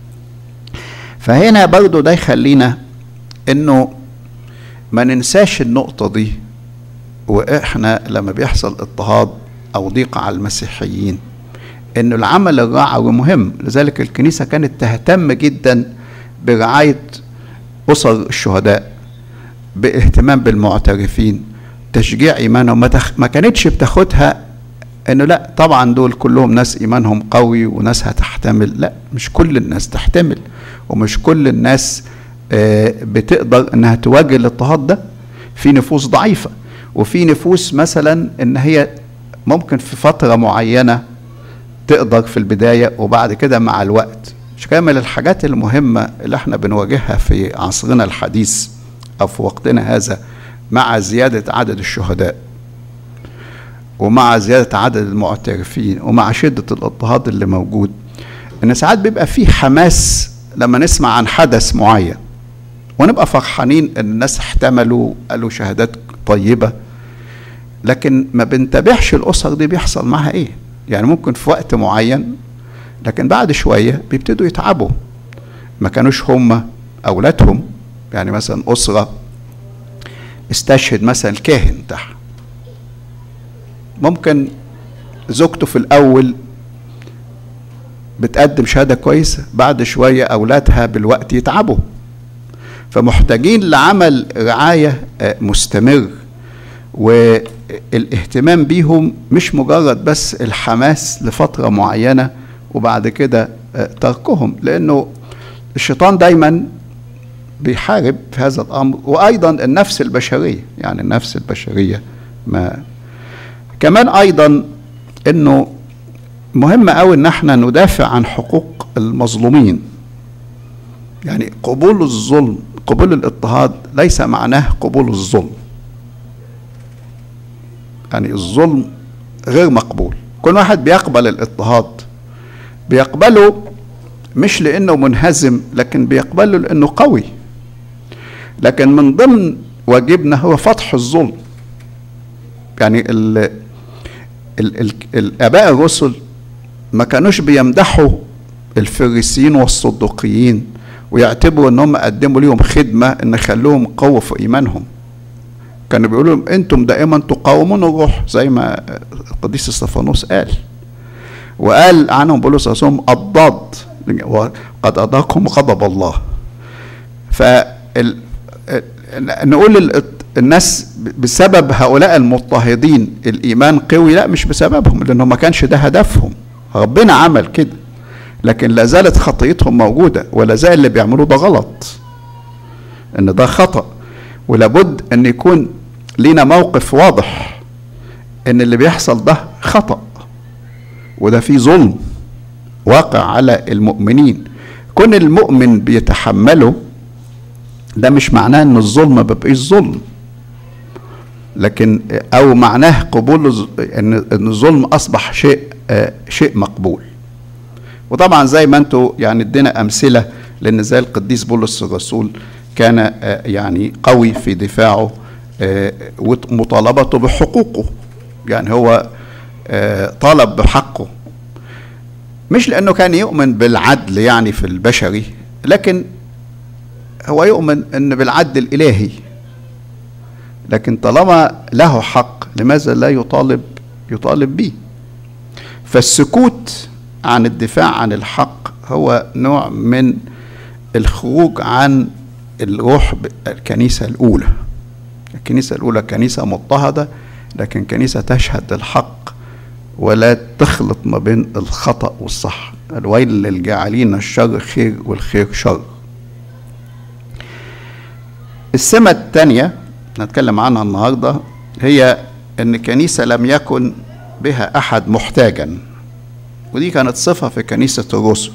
فهنا برضو ده يخلينا انه ما ننساش النقطة دي واحنا لما بيحصل اضطهاد او ضيق على المسيحيين انه العمل الرعوي مهم لذلك الكنيسه كانت تهتم جدا برعايه اسر الشهداء باهتمام بالمعترفين تشجيع ايمانهم ما, تخ... ما كانتش بتاخدها انه لا طبعا دول كلهم ناس ايمانهم قوي وناس هتحتمل لا مش كل الناس تحتمل ومش كل الناس آه، بتقدر انها تواجه الاضطهاد ده في نفوس ضعيفه وفي نفوس مثلا ان هي ممكن في فترة معينة تقدر في البداية وبعد كده مع الوقت مش كده من الحاجات المهمة اللي احنا بنواجهها في عصرنا الحديث أو في وقتنا هذا مع زيادة عدد الشهداء ومع زيادة عدد المعترفين ومع شدة الاضطهاد اللي موجود إن ساعات بيبقى فيه حماس لما نسمع عن حدث معين ونبقى فرحانين إن الناس احتملوا قالوا شهادات طيبة لكن ما بنتابعش الأسر دي بيحصل معاها إيه يعني ممكن في وقت معين لكن بعد شوية بيبتدوا يتعبوا ما كانوش هم أولادهم يعني مثلا أسرة استشهد مثلا الكاهن بتاعها ممكن زوجته في الأول بتقدم شهادة كويسة بعد شوية أولادها بالوقت يتعبوا فمحتاجين لعمل رعاية آه، مستمر والاهتمام بيهم مش مجرد بس الحماس لفترة معينة وبعد كده آه، تركهم لأنه الشيطان دايما بيحارب في هذا الأمر وأيضا النفس البشرية يعني النفس البشرية ما كمان أيضا أنه مهم قوي ان احنا ندافع عن حقوق المظلومين يعني قبول الظلم قبول الاضطهاد ليس معناه قبول الظلم يعني الظلم غير مقبول كل واحد بيقبل الاضطهاد بيقبله مش لانه منهزم لكن بيقبله لانه قوي لكن من ضمن واجبنا هو فتح الظلم يعني ال ال ال الاباء الرسل ما كانوش بيمدحوا الفريسيين والصدوقيين ويعتبروا ان هم قدموا ليهم خدمه ان خلوهم قوه في ايمانهم كانوا بيقولوا لهم انتم دائما تقاومون الروح زي ما القديس استفانوس قال وقال عنهم بولس رسولهم الضاد وقد اضاقهم غضب الله ف نقول الناس بسبب هؤلاء المضطهدين الايمان قوي لا مش بسببهم لانه ما كانش ده هدفهم ربنا عمل كده لكن لا زالت خطيتهم موجوده ولا زال اللي بيعملوه ده غلط ان ده خطا ولابد ان يكون لينا موقف واضح ان اللي بيحصل ده خطا وده فيه ظلم واقع على المؤمنين كون المؤمن بيتحمله ده مش معناه ان الظلم ما بيبقاش ظلم لكن او معناه قبول ان ان الظلم اصبح شيء آه شيء مقبول وطبعا زي ما انتم يعني ادينا امثله لان زي القديس بولس الرسول كان آه يعني قوي في دفاعه آه ومطالبته بحقوقه يعني هو طالب بحقه مش لانه كان يؤمن بالعدل يعني في البشري لكن هو يؤمن ان بالعدل الالهي لكن طالما له حق لماذا لا يطالب يطالب به فالسكوت عن الدفاع عن الحق هو نوع من الخروج عن الروح الكنيسة الأولى الكنيسة الأولى كنيسة مضطهدة لكن كنيسة تشهد الحق ولا تخلط ما بين الخطأ والصح الويل للجاعلين الشر خير والخير شر السمة الثانية نتكلم عنها النهاردة هي أن الكنيسة لم يكن بها أحد محتاجا ودي كانت صفة في كنيسة الرسل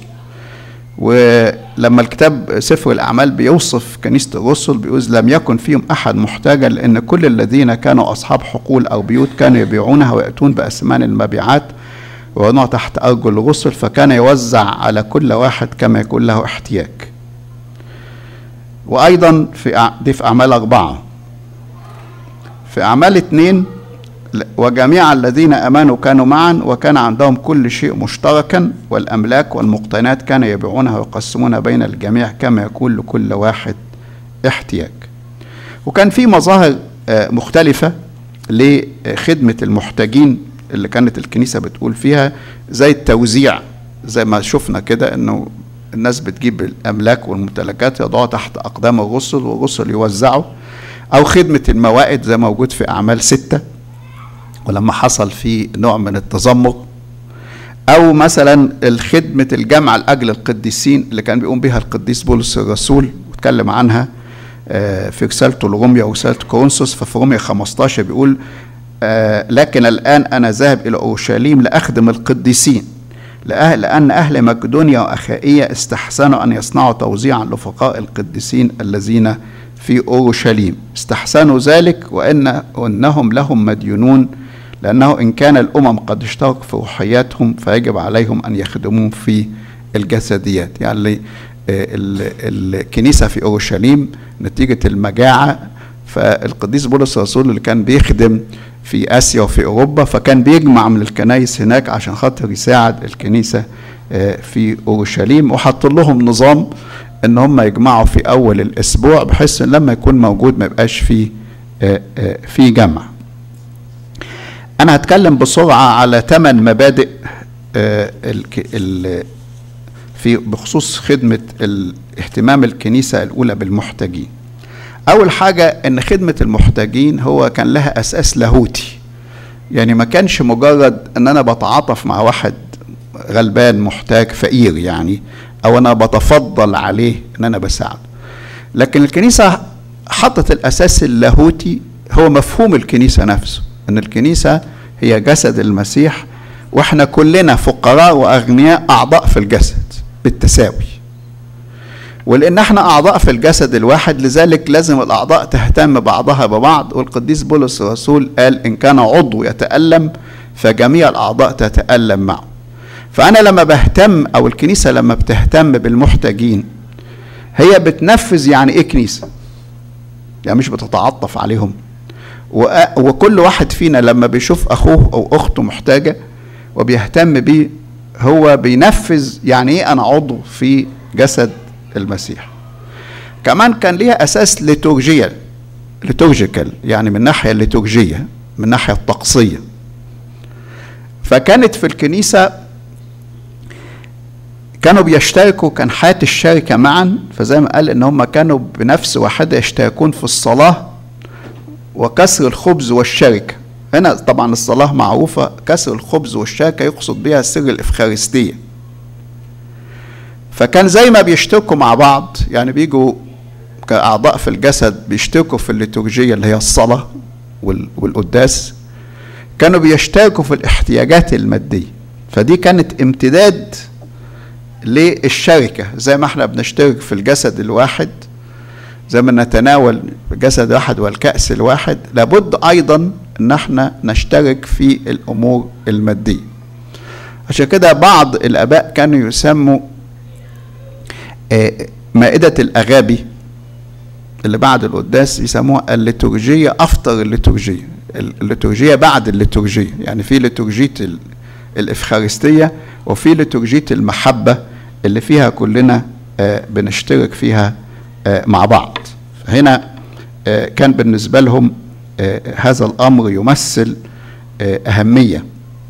ولما الكتاب سفر الأعمال بيوصف كنيسة الرسل بيقول لم يكن فيهم أحد محتاجا لأن كل الذين كانوا أصحاب حقول أو بيوت كانوا يبيعونها ويأتون بأثمان المبيعات ويضعوا تحت أرجل الرسل فكان يوزع على كل واحد كما يكون له احتياج وأيضا في دي في أعمال أربعة في أعمال اتنين وجميع الذين امنوا كانوا معا وكان عندهم كل شيء مشتركا والاملاك والمقتنات كانوا يبيعونها ويقسمونها بين الجميع كما يكون لكل واحد احتياج وكان في مظاهر مختلفه لخدمه المحتاجين اللي كانت الكنيسه بتقول فيها زي التوزيع زي ما شفنا كده انه الناس بتجيب الاملاك والممتلكات يضعوها تحت اقدام الرسل والرسل يوزعوا او خدمه الموائد زي ما موجود في اعمال سته ولما حصل في نوع من التذمر او مثلا الخدمه الجامعه لاجل القديسين اللي كان بيقوم بها القديس بولس الرسول واتكلم عنها في رسالته لروميا ورساله كورنثوس ففي روميا 15 بيقول آه، لكن الآن أنا ذاهب إلى أورشليم لأخدم القديسين لأهل لأن أهل مقدونيا وأخائية استحسنوا أن يصنعوا توزيعا لفقراء القديسين الذين في أورشليم استحسنوا ذلك وإن وإنهم لهم مديونون لأنه إن كان الأمم قد اشتركوا في روحياتهم فيجب عليهم أن يخدمون في الجسديات يعني آه، ال- الكنيسة في أورشليم نتيجة المجاعة فالقديس بولس الرسول اللي كان بيخدم في آسيا وفي أوروبا فكان بيجمع من الكنايس هناك عشان خاطر يساعد الكنيسة آه، في أورشليم وحط لهم نظام إن هم يجمعوا في أول الأسبوع بحيث إن لما يكون موجود ما يبقاش فيه آه، آه، في جمع أنا هتكلم بسرعة على ثمان مبادئ آه، الك- ال- في بخصوص خدمة ال- اهتمام الكنيسة الأولى بالمحتاجين أول حاجة إن خدمة المحتاجين هو كان لها أساس لاهوتي يعني ما كانش مجرد إن أنا بتعاطف مع واحد غلبان محتاج فقير يعني أو أنا بتفضل عليه إن أنا بساعده لكن الكنيسة حطت الأساس اللاهوتي هو مفهوم الكنيسة نفسه إن الكنيسة هي جسد المسيح وإحنا كلنا فقراء وأغنياء أعضاء في الجسد بالتساوي ولان احنا اعضاء في الجسد الواحد لذلك لازم الاعضاء تهتم بعضها ببعض والقديس بولس الرسول قال ان كان عضو يتالم فجميع الاعضاء تتالم معه فانا لما بهتم او الكنيسه لما بتهتم بالمحتاجين هي بتنفذ يعني ايه كنيسه يعني مش بتتعاطف عليهم وأ- وكل واحد فينا لما بيشوف اخوه او اخته محتاجه وبيهتم بيه هو بينفذ يعني ايه انا عضو في جسد المسيح كمان كان ليها اساس ليتورجيا ليتورجيكال يعني من الناحيه الليتورجيه من الناحيه الطقسيه فكانت في الكنيسه كانوا بيشتركوا كان حياه الشركه معا فزي ما قال ان هم كانوا بنفس واحده يشتركون في الصلاه وكسر الخبز والشركه هنا طبعا الصلاه معروفه كسر الخبز والشركه يقصد بها سر الافخارستيه فكان زي ما بيشتركوا مع بعض يعني بيجوا كأعضاء في الجسد بيشتركوا في الليتورجية اللي هي الصلاة وال- والقداس كانوا بيشتركوا في الاحتياجات المادية فدي كانت امتداد للشركة زي ما احنا بنشترك في الجسد الواحد زي ما نتناول الجسد الواحد والكأس الواحد لابد أيضا أن احنا نشترك في الأمور المادية عشان كده بعض الآباء كانوا يسموا آه، مائدة الأغابي اللي بعد القداس يسموها الليتورجية أفطر الليتورجية الليتورجية بعد الليتورجية يعني في ليتورجية ال- الإفخارستية وفي ليتورجية المحبة اللي فيها كلنا آه، بنشترك فيها آه، مع بعض هنا آه، كان بالنسبة لهم آه، هذا الأمر يمثل آه، أهمية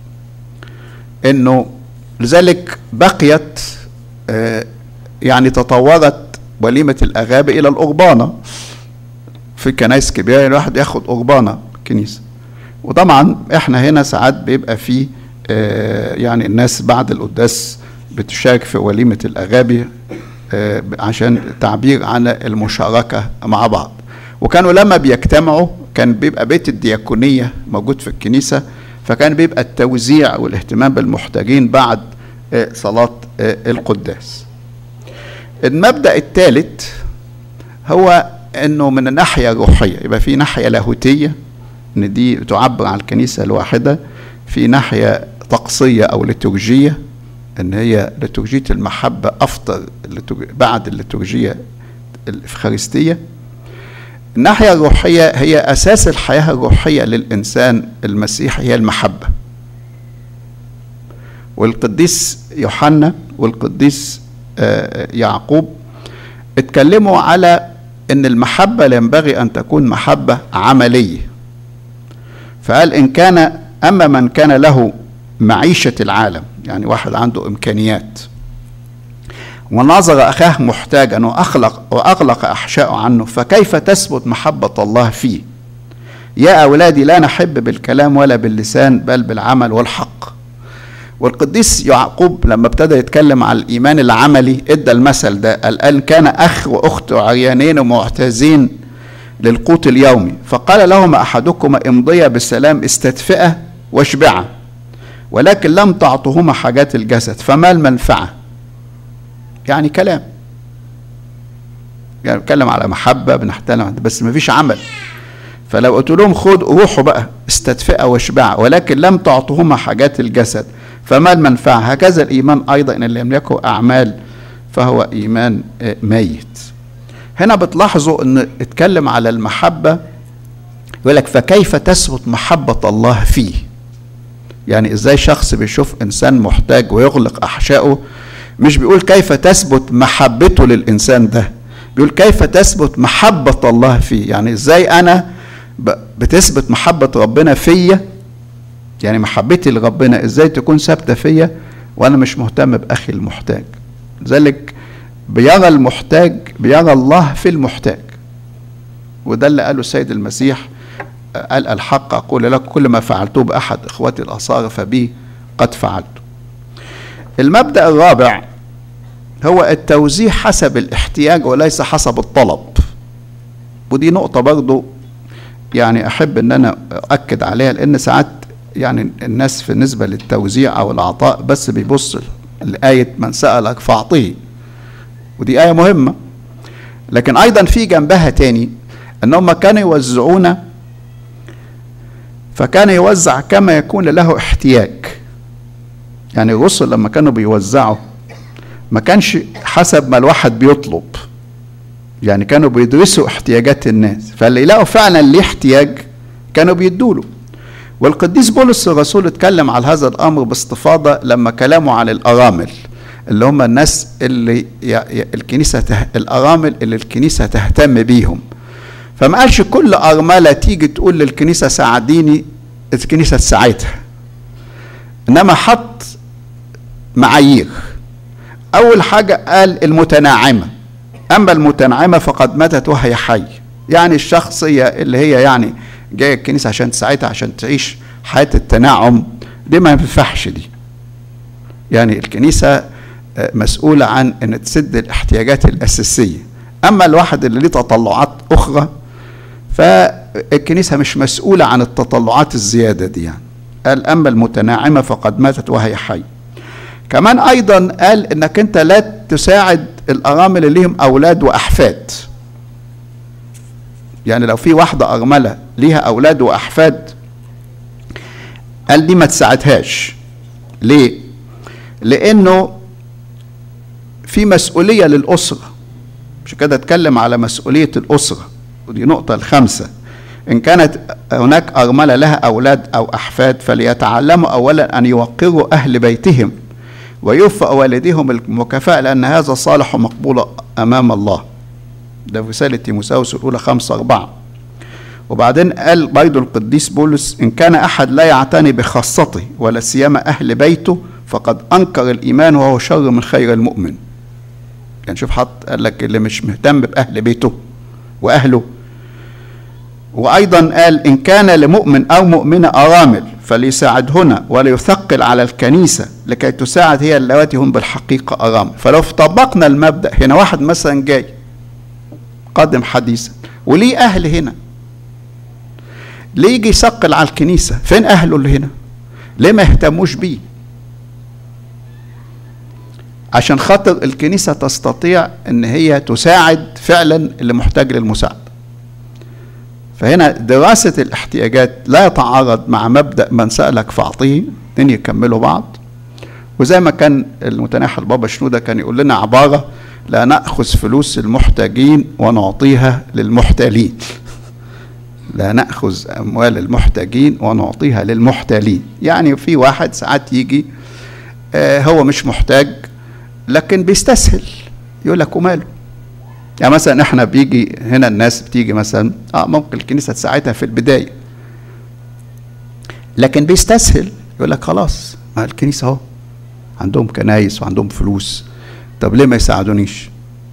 انه لذلك بقيت آه، يعني تطورت وليمة الأغابة إلى الأربانة في كنايس كبيرة الواحد ياخد أربانة كنيسة وطبعا احنا هنا ساعات بيبقى في آه، يعني الناس بعد القداس بتشارك في وليمة الأغابي آه، عشان تعبير عن المشاركة مع بعض وكانوا لما بيجتمعوا كان بيبقى بيت الدياكونية موجود في الكنيسة فكان بيبقى التوزيع والاهتمام بالمحتاجين بعد آه، صلاة آه، القداس المبدأ الثالث هو انه من الناحية الروحية يبقى في ناحية لاهوتية ان دي تعبر عن الكنيسة الواحدة في ناحية طقسية او ليتورجية ان هي ليتورجية المحبة افضل الليتورج- بعد الليتورجية الافخارستية الناحية الروحية هي اساس الحياة الروحية للانسان المسيحي هي المحبة والقديس يوحنا والقديس آه، يعقوب اتكلموا على ان المحبة ينبغي ان تكون محبة عملية فقال ان كان اما من كان له معيشة العالم يعني واحد عنده امكانيات ونظر اخاه محتاجا واخلق واغلق احشاءه عنه فكيف تثبت محبة الله فيه يا اولادي لا نحب بالكلام ولا باللسان بل بالعمل والحق والقديس يعقوب لما ابتدى يتكلم على الايمان العملي ادى المثل ده قال ان كان اخ واخت عريانين ومعتازين للقوت اليومي فقال لهما أحدكما امضيا بالسلام استدفئة واشبعا ولكن لم تعطهما حاجات الجسد فما المنفعة يعني كلام يعني بنتكلم على محبة بنحترم بس مفيش عمل فلو قلت لهم خد روحوا بقى استدفئة واشبعا ولكن لم تعطهما حاجات الجسد فما المنفعة هكذا الإيمان أيضا إن لم يكن أعمال فهو إيمان آه، ميت هنا بتلاحظوا أن اتكلم على المحبة يقول لك فكيف تثبت محبة الله فيه يعني ازاي شخص بيشوف انسان محتاج ويغلق احشائه مش بيقول كيف تثبت محبته للانسان ده بيقول كيف تثبت محبة الله فيه يعني ازاي انا ب- بتثبت محبة ربنا فيا يعني محبتي لربنا ازاي تكون ثابتة فيا وانا مش مهتم باخي المحتاج لذلك بيرى المحتاج بيرى الله في المحتاج وده اللي قاله السيد المسيح قال الحق أقول لكم كل ما فعلته بأحد إخوتي الأصارى فبي قد فعلته المبدأ الرابع هو التوزيع حسب الاحتياج وليس حسب الطلب ودي نقطة برضو يعني أحب أن أنا أؤكد عليها لأن ساعات يعني الناس في النسبة للتوزيع أو العطاء بس بيبص لآية من سألك فأعطيه ودي آية مهمة لكن أيضا في جنبها تاني أن هم كانوا يوزعون فكان يوزع كما يكون له احتياج يعني الرسل لما كانوا بيوزعوا ما كانش حسب ما الواحد بيطلب يعني كانوا بيدرسوا احتياجات الناس فاللي يلاقوا فعلا ليه احتياج كانوا بيدوله والقديس بولس الرسول اتكلم على هذا الامر باستفاضه لما كلامه عن الارامل اللي هم الناس اللي ي- ي- الكنيسه ته... الارامل اللي الكنيسه تهتم بيهم فما قالش كل ارمله تيجي تقول للكنيسه ساعديني الكنيسه تساعدها انما حط معايير اول حاجه قال المتناعمه اما المتناعمه فقد ماتت وهي حي يعني الشخصيه اللي هي يعني جايه الكنيسه عشان تساعدها عشان تعيش حياه التناعم دي ما ينفعش دي يعني الكنيسه آه، مسؤوله عن ان تسد الاحتياجات الاساسيه اما الواحد اللي ليه تطلعات اخرى فالكنيسه مش مسؤوله عن التطلعات الزياده دي يعني قال اما المتناعمه فقد ماتت وهي حي كمان ايضا قال انك انت لا تساعد الارامل اللي ليهم اولاد واحفاد يعني لو في واحده ارمله ليها اولاد واحفاد قال دي ما تساعدهاش ليه لانه في مسؤوليه للاسره مش كده اتكلم على مسؤوليه الاسره ودي نقطه الخامسه ان كانت هناك ارمله لها اولاد او احفاد فليتعلموا اولا ان يوقروا اهل بيتهم ويوفى والديهم المكافاه لان هذا صالح ومقبول امام الله ده في رساله تيموساوس الاولى خمسة أربعة وبعدين قال برضه القديس بولس ان كان احد لا يعتني بخاصته ولا سيما اهل بيته فقد انكر الايمان وهو شر من خير المؤمن يعني شوف حط قال لك اللي مش مهتم باهل بيته واهله وايضا قال ان كان لمؤمن او مؤمنه ارامل فليساعدهن وليثقل على الكنيسه لكي تساعد هي اللواتي هم بالحقيقه ارامل فلو طبقنا المبدا هنا واحد مثلا جاي قدم حديثا وليه اهل هنا ليه يجي يثقل على الكنيسه فين اهله اللي هنا ليه ما يهتموش بيه عشان خاطر الكنيسه تستطيع ان هي تساعد فعلا اللي محتاج للمساعده فهنا دراسة الاحتياجات لا يتعارض مع مبدأ من سألك فأعطيه اتنين يكملوا بعض وزي ما كان المتناحى البابا شنودة كان يقول لنا عبارة لا نأخذ فلوس المحتاجين ونعطيها للمحتالين لا نأخذ أموال المحتاجين ونعطيها للمحتالين يعني في واحد ساعات يجي آه هو مش محتاج لكن بيستسهل يقول لك وماله يعني مثلا احنا بيجي هنا الناس بتيجي مثلا اه ممكن الكنيسه تساعدها في البدايه لكن بيستسهل يقول لك خلاص ما الكنيسه اهو عندهم كنايس وعندهم فلوس طب ليه ما يساعدونيش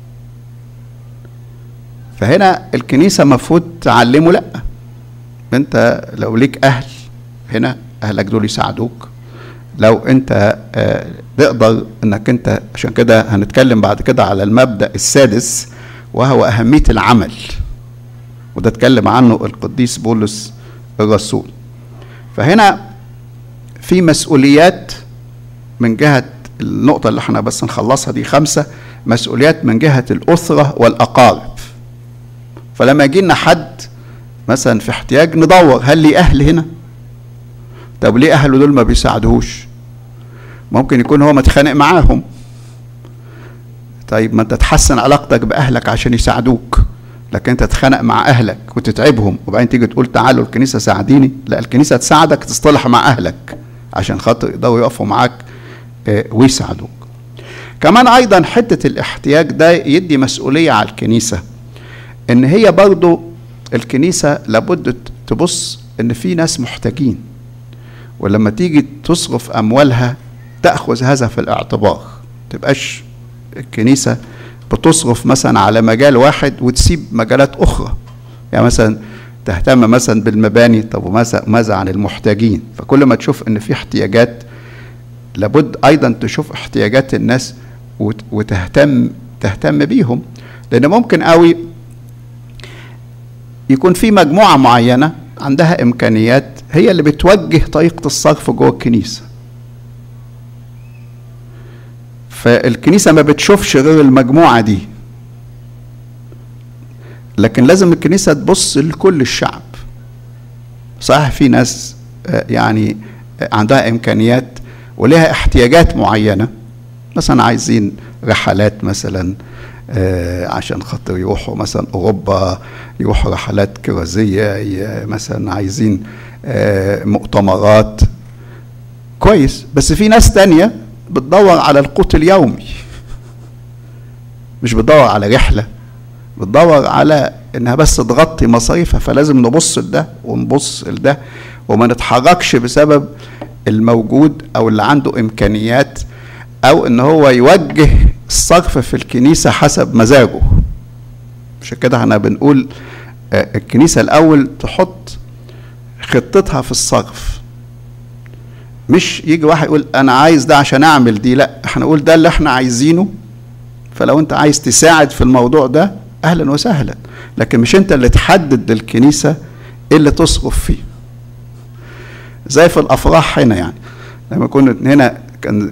فهنا الكنيسه المفروض تعلمه لا انت لو ليك اهل هنا اهلك دول يساعدوك لو انت آه تقدر انك انت عشان كده هنتكلم بعد كده على المبدا السادس وهو أهمية العمل وده اتكلم عنه القديس بولس الرسول فهنا في مسؤوليات من جهة النقطة اللي احنا بس نخلصها دي خمسة مسؤوليات من جهة الأسرة والأقارب فلما يجي لنا حد مثلا في احتياج ندور هل لي أهل هنا طب ليه أهله دول ما بيساعدوش ممكن يكون هو متخانق معاهم طيب ما انت تحسن علاقتك بأهلك عشان يساعدوك لكن انت تتخانق مع اهلك وتتعبهم وبعدين تيجي تقول تعالوا الكنيسه ساعديني لا الكنيسه تساعدك تصطلح مع اهلك عشان خاطر يقدروا يقفوا معاك اه ويساعدوك كمان ايضا حته الاحتياج ده يدي مسؤوليه على الكنيسه ان هي برضو الكنيسه لابد تبص ان في ناس محتاجين ولما تيجي تصرف اموالها تاخذ هذا في الاعتبار تبقاش الكنيسه بتصرف مثلا على مجال واحد وتسيب مجالات اخرى يعني مثلا تهتم مثلا بالمباني طب وماذا ماذا عن المحتاجين فكل ما تشوف ان في احتياجات لابد ايضا تشوف احتياجات الناس وتهتم تهتم بيهم لان ممكن قوي يكون في مجموعه معينه عندها امكانيات هي اللي بتوجه طريقه الصرف جوه الكنيسه فالكنيسة ما بتشوفش غير المجموعة دي لكن لازم الكنيسة تبص لكل الشعب صحيح في ناس يعني عندها إمكانيات ولها احتياجات معينة مثلا عايزين رحلات مثلا عشان خاطر يروحوا مثلا أوروبا يروحوا رحلات كرازية مثلا عايزين مؤتمرات كويس بس في ناس تانية بتدور على القوت اليومي مش بتدور على رحله بتدور على انها بس تغطي مصاريفها فلازم نبص لده ونبص لده وما نتحركش بسبب الموجود او اللي عنده امكانيات او ان هو يوجه الصرف في الكنيسه حسب مزاجه عشان كده احنا بنقول الكنيسه الاول تحط خطتها في الصرف مش يجي واحد يقول انا عايز ده عشان اعمل دي لا احنا نقول ده اللي احنا عايزينه فلو انت عايز تساعد في الموضوع ده اهلا وسهلا لكن مش انت اللي تحدد للكنيسه ايه اللي تصرف فيه زي في الافراح هنا يعني لما كنا هنا كان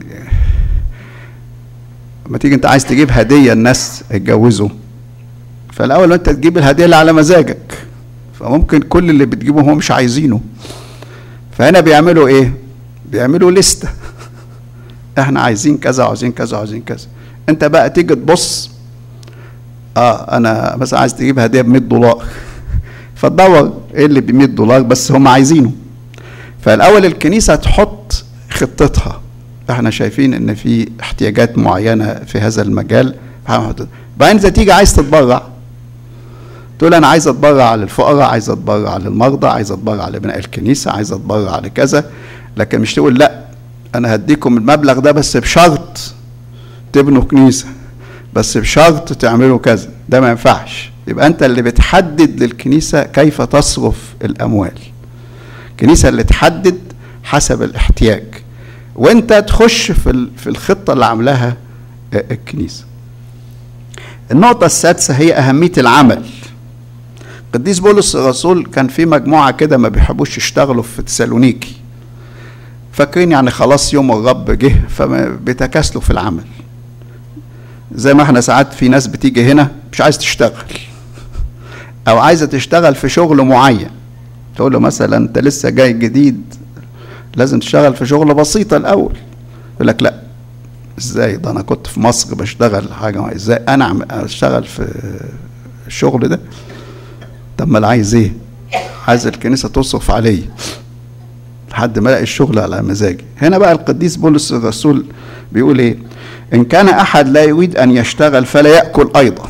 لما تيجي انت عايز تجيب هديه الناس اتجوزوا فالاول انت تجيب الهديه اللي على مزاجك فممكن كل اللي بتجيبه هم مش عايزينه فهنا بيعملوا ايه بيعملوا لستة احنا عايزين كذا وعايزين كذا وعايزين كذا انت بقى تيجي تبص اه انا مثلا عايز تجيب هديه ب 100 دولار فتدور ايه اللي ب 100 دولار بس هم عايزينه فالاول الكنيسه تحط خطتها احنا شايفين ان في احتياجات معينه في هذا المجال بعدين اذا تيجي عايز تتبرع تقول انا عايز اتبرع على الفقراء عايز اتبرع على المرضى عايز اتبرع على بناء الكنيسه عايز اتبرع على كذا لكن مش تقول لا انا هديكم المبلغ ده بس بشرط تبنوا كنيسه بس بشرط تعملوا كذا ده ما ينفعش يبقى انت اللي بتحدد للكنيسه كيف تصرف الاموال الكنيسه اللي تحدد حسب الاحتياج وانت تخش في في الخطه اللي عاملاها الكنيسه النقطه السادسه هي اهميه العمل قديس بولس الرسول كان في مجموعه كده ما بيحبوش يشتغلوا في تسالونيكي فاكرين يعني خلاص يوم الرب جه فبيتكاسلوا في العمل زي ما احنا ساعات في ناس بتيجي هنا مش عايز تشتغل او عايزه تشتغل في شغل معين تقول له مثلا انت لسه جاي جديد لازم تشتغل في شغل بسيطة الأول يقول لك لا ازاي ده انا كنت في مصر بشتغل حاجة ازاي انا اشتغل في الشغل ده طب ما عايز ايه عايز الكنيسة تصرف عليه لحد ما الاقي الشغل على مزاجي هنا بقى القديس بولس الرسول بيقول ايه ان كان احد لا يريد ان يشتغل فلا ياكل ايضا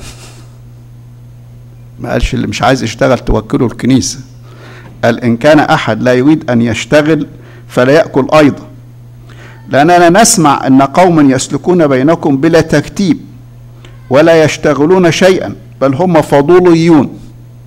ما قالش اللي مش عايز يشتغل توكله الكنيسه قال ان كان احد لا يريد ان يشتغل فلا ياكل ايضا لاننا نسمع ان قوما يسلكون بينكم بلا ترتيب ولا يشتغلون شيئا بل هم فضوليون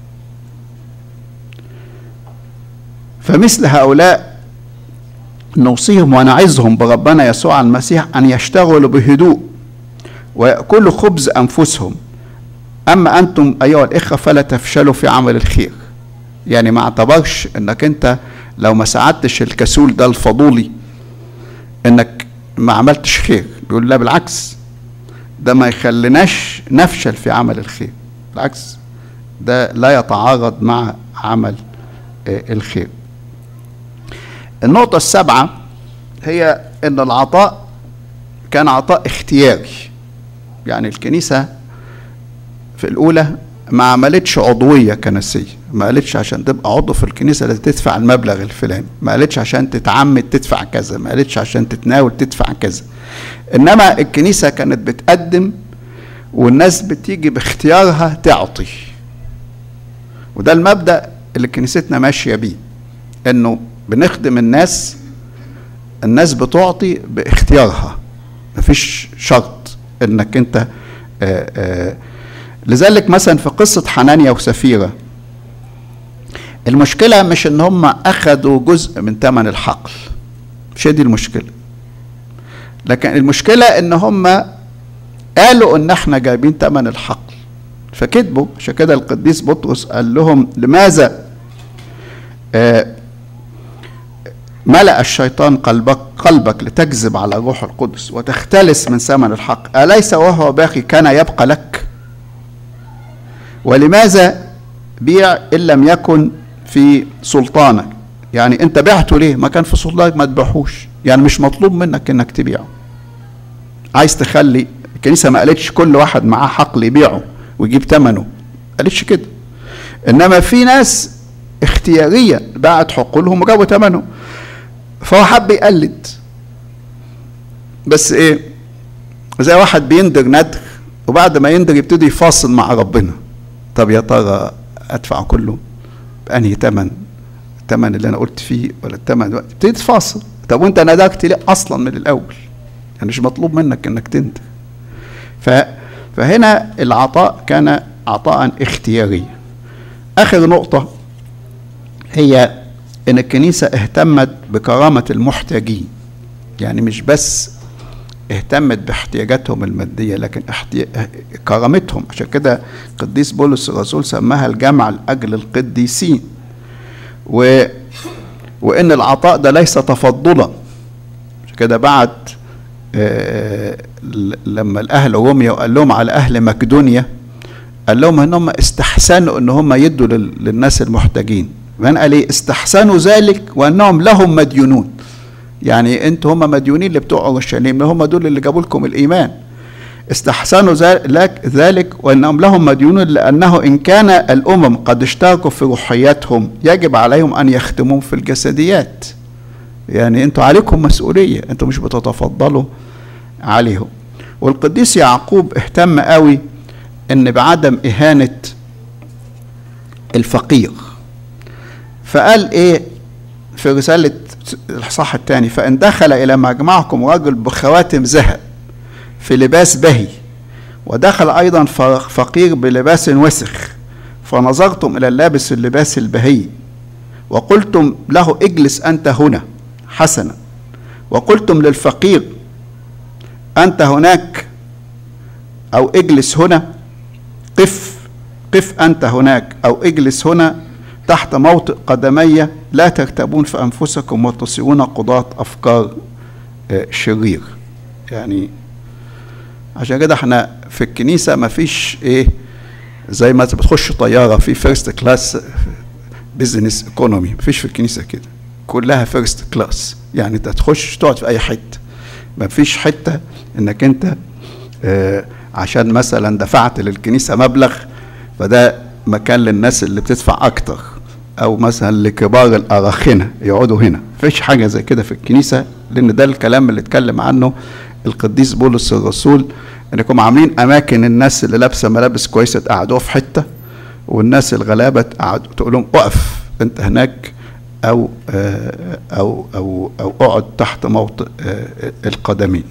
فمثل هؤلاء نوصيهم ونعظهم بربنا يسوع المسيح ان يشتغلوا بهدوء ويأكلوا خبز انفسهم اما انتم ايها الاخوه فلا تفشلوا في عمل الخير يعني ما اعتبرش انك انت لو ما ساعدتش الكسول ده الفضولي انك ما عملتش خير بيقول لا بالعكس ده ما يخليناش نفشل في عمل الخير بالعكس ده لا يتعارض مع عمل آه، الخير النقطة السابعة هي ان العطاء كان عطاء اختياري يعني الكنيسة في الأولى ما عملتش عضوية كنسية ما قالتش عشان تبقى عضو في الكنيسة لازم تدفع المبلغ الفلاني ما قالتش عشان تتعمد تدفع كذا ما قالتش عشان تتناول تدفع كذا إنما الكنيسة كانت بتقدم والناس بتيجي باختيارها تعطي وده المبدأ اللي كنيستنا ماشية بيه إنه بنخدم الناس الناس بتعطي باختيارها مفيش شرط انك انت آآ آآ لذلك مثلا في قصة حنانيا وسفيرة المشكلة مش ان هم اخذوا جزء من ثمن الحقل مش هي دي المشكلة لكن المشكلة ان هم قالوا ان احنا جايبين ثمن الحقل فكذبوا عشان كده القديس بطرس قال لهم لماذا آه ملأ الشيطان قلبك قلبك لتكذب على الروح القدس وتختلس من ثمن الحق أليس وهو باقي كان يبقى لك ولماذا بيع إن لم يكن في سلطانك يعني أنت بعته ليه ما كان في سلطانك ما تبيعهوش يعني مش مطلوب منك إنك تبيعه عايز تخلي الكنيسة ما قالتش كل واحد معاه حقل يبيعه ويجيب ثمنه قالتش كده إنما في ناس اختيارية باعت حقولهم وجابوا ثمنه فهو حب يقلد بس ايه زي واحد بيندر ندر وبعد ما يندر يبتدي يفاصل مع ربنا طب يا ترى ادفع كله بانهي ثمن الثمن اللي انا قلت فيه ولا الثمن دلوقتي تبتدي تفاصل طب وانت ندرت ليه اصلا من الاول يعني مش مطلوب منك انك تندر ف فهنا العطاء كان عطاء اختياريا اخر نقطه هي ان الكنيسه اهتمت بكرامه المحتاجين يعني مش بس اهتمت باحتياجاتهم الماديه لكن احتي... كرامتهم عشان كده القديس بولس الرسول سماها الجامعه لاجل القديسين و... وان العطاء ده ليس تفضلا عشان كده بعد آه لما الاهل روميا وقال لهم على اهل مقدونيا قال لهم ان هم استحسنوا ان هم يدوا لل... للناس المحتاجين من قال ايه استحسنوا ذلك وانهم لهم مديونون يعني انتوا هم مديونين اللي بتوع اورشليم هم دول اللي جابوا لكم الايمان استحسنوا ذلك وانهم لهم مديونون لانه ان كان الامم قد اشتركوا في روحياتهم يجب عليهم ان يختمون في الجسديات يعني انتوا عليكم مسؤوليه انتوا مش بتتفضلوا عليهم والقديس يعقوب اهتم قوي ان بعدم اهانه الفقير فقال ايه في رسالة الإصحاح الثاني فإن دخل إلى مجمعكم رجل بخواتم ذهب في لباس بهي ودخل أيضا فقير بلباس وسخ فنظرتم إلى اللابس اللباس البهي وقلتم له اجلس أنت هنا حسنا وقلتم للفقير أنت هناك أو اجلس هنا قف قف أنت هناك أو اجلس هنا تحت موطئ قدمي لا ترتبون في أنفسكم وتصيرون قضاة أفكار شرير يعني عشان كده احنا في الكنيسة ما فيش ايه زي ما بتخش طيارة في فيرست كلاس بزنس ايكونومي ما فيش في الكنيسة كده كلها فيرست كلاس يعني انت تخش تقعد في اي حتة ما فيش حتة انك انت اه عشان مثلا دفعت للكنيسة مبلغ فده مكان للناس اللي بتدفع اكتر او مثلا لكبار الاراخنه يقعدوا هنا مفيش حاجه زي كده في الكنيسه لان ده الكلام اللي اتكلم عنه القديس بولس الرسول انكم عاملين اماكن الناس اللي لابسه ملابس كويسه تقعدوها في حته والناس الغلابه تقعد تقول لهم اقف انت هناك او او او او اقعد تحت موطئ القدمين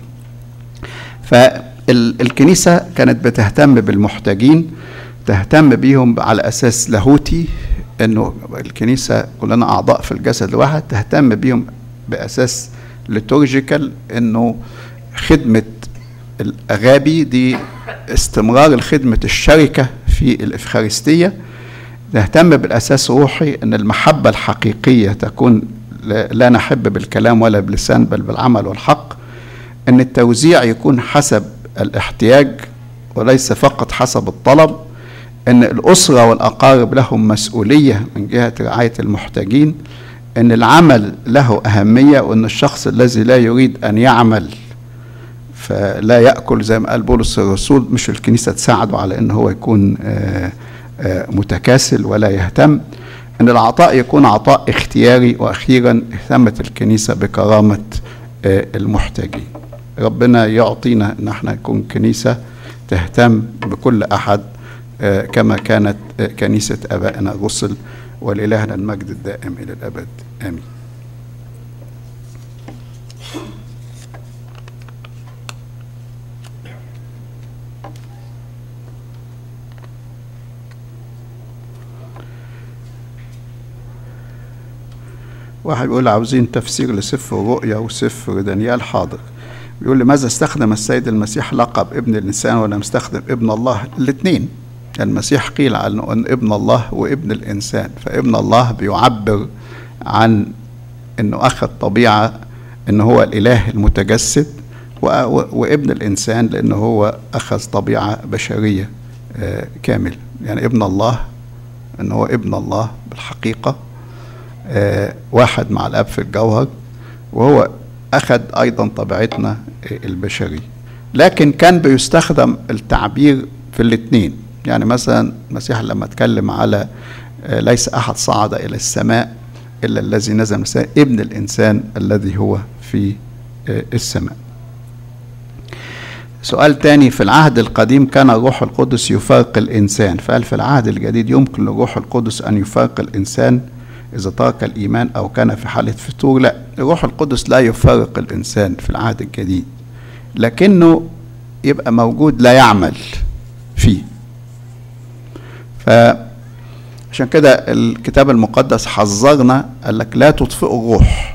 فالكنيسه كانت بتهتم بالمحتاجين تهتم بيهم على اساس لاهوتي انه الكنيسه كلنا اعضاء في الجسد الواحد تهتم بيهم باساس ليتورجيكال انه خدمه الاغابي دي استمرار الخدمه الشركه في الإفخارستية نهتم بالأساس روحي أن المحبة الحقيقية تكون لا لا نحب بالكلام ولا باللسان بل بالعمل والحق أن التوزيع يكون حسب الاحتياج وليس فقط حسب الطلب أن الأسرة والأقارب لهم مسؤولية من جهة رعاية المحتاجين أن العمل له أهمية وأن الشخص الذي لا يريد أن يعمل فلا يأكل زي ما قال بولس الرسول مش الكنيسة تساعده على أن هو يكون آه، آه، متكاسل ولا يهتم أن العطاء يكون عطاء اختياري وأخيرا اهتمت الكنيسة بكرامة آه، المحتاجين ربنا يعطينا أن احنا نكون كنيسة تهتم بكل أحد آه، كما كانت آه، كنيسة آبائنا الرسل ولإلهنا المجد الدائم إلى الأبد آمين واحد بيقول عاوزين تفسير لسفر الرؤيا وسفر دانيال حاضر بيقول لماذا استخدم السيد المسيح لقب ابن الإنسان ولم يستخدم ابن الله الاثنين المسيح قيل عنه أن ابن الله وابن الإنسان فابن الله بيعبر عن أنه أخذ طبيعة أنه هو الإله المتجسد و- و- وابن الإنسان لأنه هو أخذ طبيعة بشرية آه، كاملة يعني ابن الله أنه هو ابن الله بالحقيقة آه، واحد مع الاب في الجوهر وهو اخذ ايضا طبيعتنا آه، البشريه لكن كان بيستخدم التعبير في الاثنين يعني مثلا المسيح لما اتكلم على آه، ليس احد صعد الى السماء الا الذي نزل من السماء ابن الانسان الذي هو في آه، السماء سؤال تاني في العهد القديم كان الروح القدس يفارق الإنسان فهل في العهد الجديد يمكن للروح القدس أن يفارق الإنسان إذا ترك الإيمان أو كان في حالة فتور لا الروح القدس لا يفارق الإنسان في العهد الجديد لكنه يبقى موجود لا يعمل فيه فعشان كده الكتاب المقدس حذرنا قال لك لا تطفئوا الروح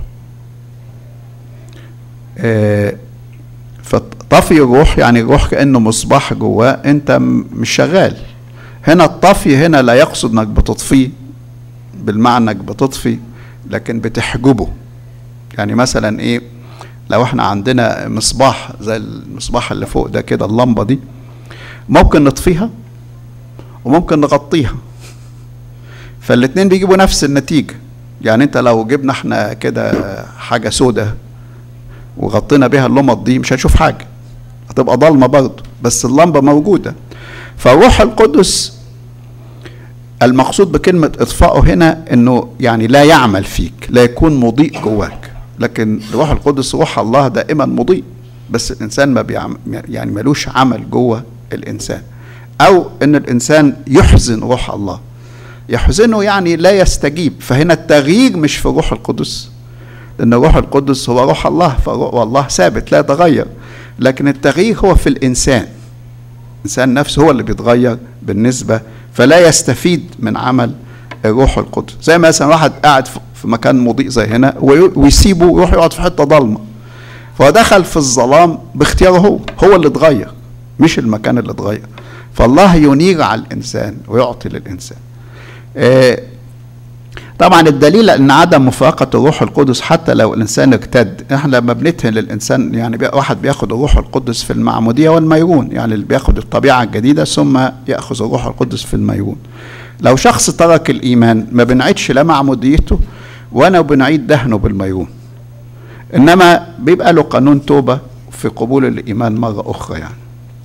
آه، فطفي الروح يعني الروح كانه مصباح جواه انت م- مش شغال هنا الطفي هنا لا يقصد انك بتطفيه بالمعنى انك بتطفي لكن بتحجبه يعني مثلا ايه لو احنا عندنا مصباح زي المصباح اللي فوق ده كده اللمبه دي ممكن نطفيها وممكن نغطيها فالاتنين بيجيبوا نفس النتيجه يعني انت لو جبنا احنا كده حاجه سودة وغطينا بيها اللمط دي مش هنشوف حاجه هتبقى ضلمه برضه بس اللمبه موجوده فالروح القدس المقصود بكلمة إطفائه هنا إنه يعني لا يعمل فيك لا يكون مضيء جواك لكن الروح القدس روح الله دائما مضيء بس الإنسان ما بيعمل يعني ملوش عمل جوه الإنسان أو إن الإنسان يحزن روح الله يحزنه يعني لا يستجيب فهنا التغيير مش في الروح القدس لأن الروح القدس هو روح الله فالله ثابت لا يتغير لكن التغيير هو في الإنسان الإنسان نفسه هو اللي بيتغير بالنسبة فلا يستفيد من عمل الروح القدس زي مثلا واحد قاعد في- في مكان مضيء زي هنا وي- ويسيبه ويروح يقعد في حتة ضلمة فدخل في الظلام باختياره هو هو اللي اتغير مش المكان اللي اتغير فالله ينير على الإنسان ويعطي للإنسان آه، طبعا الدليل ان عدم مفارقه الروح القدس حتى لو الانسان ارتد احنا لما بنتهن للانسان يعني بي- واحد بياخد الروح القدس في المعموديه والميرون يعني اللي بياخد الطبيعه الجديده ثم ياخذ الروح القدس في الميرون لو شخص ترك الايمان ما بنعيدش لا معموديته وانا بنعيد دهنه بالميرون انما بيبقى له قانون توبه في قبول الايمان مره اخرى يعني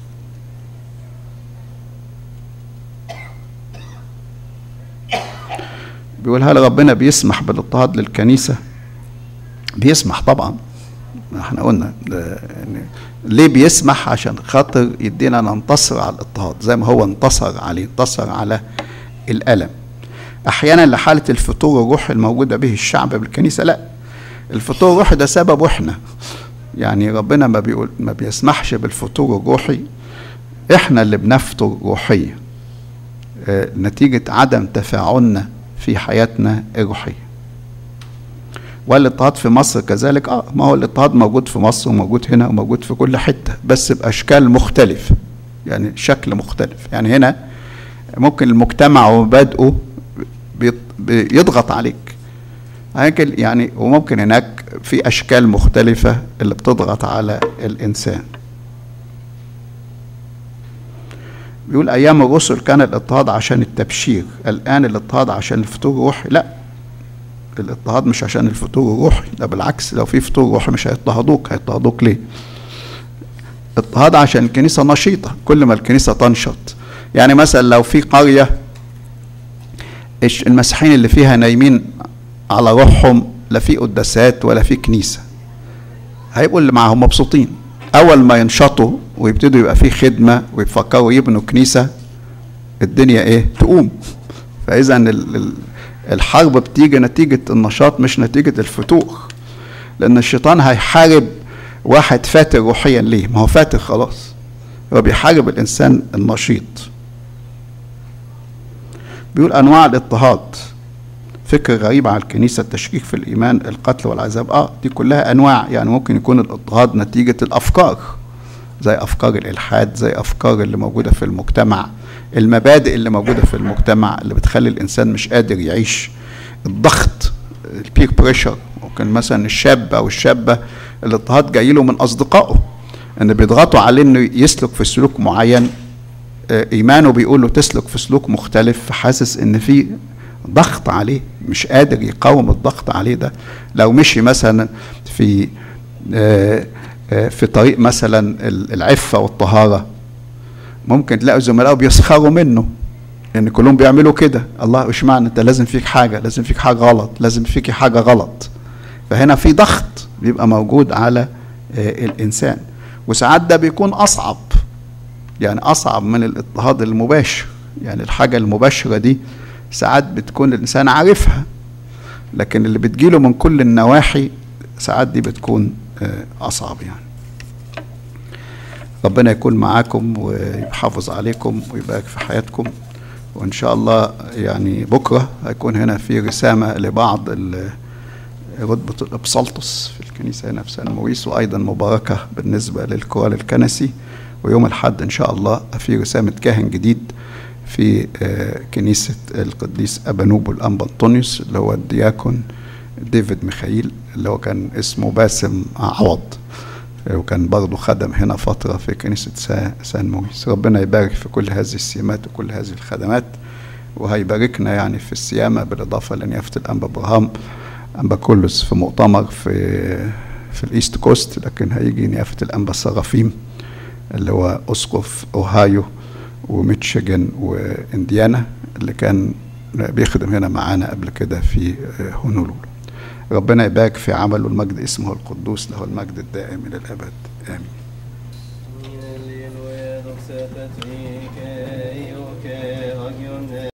بيقول هل ربنا بيسمح بالاضطهاد للكنيسة بيسمح طبعا ما احنا قلنا ده يعني ليه بيسمح عشان خاطر يدينا ننتصر على الاضطهاد زي ما هو انتصر عليه انتصر على الألم أحيانا لحالة الفتور الروحي الموجودة به الشعب بالكنيسة لا الفتور الروحي ده سبب احنا يعني ربنا ما بيقول ما بيسمحش بالفتور الروحي احنا اللي بنفتر روحيا آه، نتيجة عدم تفاعلنا في حياتنا الروحية والاضطهاد في مصر كذلك اه ما هو الاضطهاد موجود في مصر وموجود هنا وموجود في كل حتة بس بأشكال مختلفة يعني شكل مختلف يعني هنا ممكن المجتمع ومبادئه بيط- بيضغط عليك هيكل يعني وممكن هناك في اشكال مختلفه اللي بتضغط على الانسان بيقول ايام الرسل كان الاضطهاد عشان التبشير الان الاضطهاد عشان الفطور الروحي لا الاضطهاد مش عشان الفطور الروحي ده بالعكس لو في فطور روحي مش هيضطهدوك هيضطهدوك ليه اضطهاد عشان الكنيسه نشيطه كل ما الكنيسه تنشط يعني مثلا لو في قريه الش- المسيحيين اللي فيها نايمين على روحهم لا في قداسات ولا في كنيسه هيبقوا اللي معاهم مبسوطين اول ما ينشطوا ويبتدوا يبقى في خدمه ويفكروا يبنوا كنيسه الدنيا ايه تقوم فاذا ال- ال- الحرب بتيجي نتيجه النشاط مش نتيجه الفتوح لان الشيطان هيحارب واحد فاتر روحيا ليه ما هو فاتر خلاص هو بيحارب الانسان النشيط بيقول انواع الاضطهاد فكر غريب على الكنيسه التشكيك في الايمان القتل والعذاب اه دي كلها انواع يعني ممكن يكون الاضطهاد نتيجه الافكار زي افكار الالحاد زي افكار اللي موجوده في المجتمع المبادئ اللي موجوده في المجتمع اللي بتخلي الانسان مش قادر يعيش الضغط البير بريشر ممكن مثلا الشاب او الشابه الاضطهاد جاي له من اصدقائه ان بيضغطوا عليه انه يسلك في سلوك معين آه، ايمانه بيقول له تسلك في سلوك مختلف فحاسس ان في ضغط عليه مش قادر يقاوم الضغط عليه ده لو مشي مثلا في آه، آه، في طريق مثلا ال- العفه والطهاره ممكن تلاقوا زملائه بيسخروا منه ان كلهم بيعملوا كده الله ايش معنى انت لازم فيك حاجه لازم فيك حاجه غلط لازم فيك حاجه غلط فهنا في ضغط بيبقى موجود على آه، الانسان وساعات ده بيكون اصعب يعني اصعب من الاضطهاد المباشر يعني الحاجه المباشره دي ساعات بتكون الانسان عارفها لكن اللي بتجيله من كل النواحي ساعات دي بتكون آه، اصعب يعني ربنا يكون معاكم ويحافظ عليكم ويبارك في حياتكم وان شاء الله يعني بكره هيكون هنا في رسامه لبعض ال- رتبه الابسلطس في الكنيسه هنا في سان موريس وايضا مباركه بالنسبه للكورال الكنسي ويوم الاحد ان شاء الله في رسامه كاهن جديد في آه، كنيسه القديس ابانوب الانبا انطونيوس اللي هو الدياكون ديفيد ميخائيل اللي هو كان اسمه باسم عوض وكان برضه خدم هنا فترة في كنيسة سا- سان موريس ربنا يبارك في كل هذه السيمات وكل هذه الخدمات وهيباركنا يعني في السيامة بالإضافة لنيافة الأنبا إبراهام أنبا كولوس في مؤتمر في في الإيست كوست لكن هيجي نيافة الأنبا سرافيم اللي هو أسقف أوهايو وميتشيجن وإنديانا اللي كان بيخدم هنا معانا قبل كده في هونولولو ربنا يبارك في عمله المجد اسمه القدوس له المجد الدائم إلى الأبد آمين Min lille og edom setet rike, i og ke, agion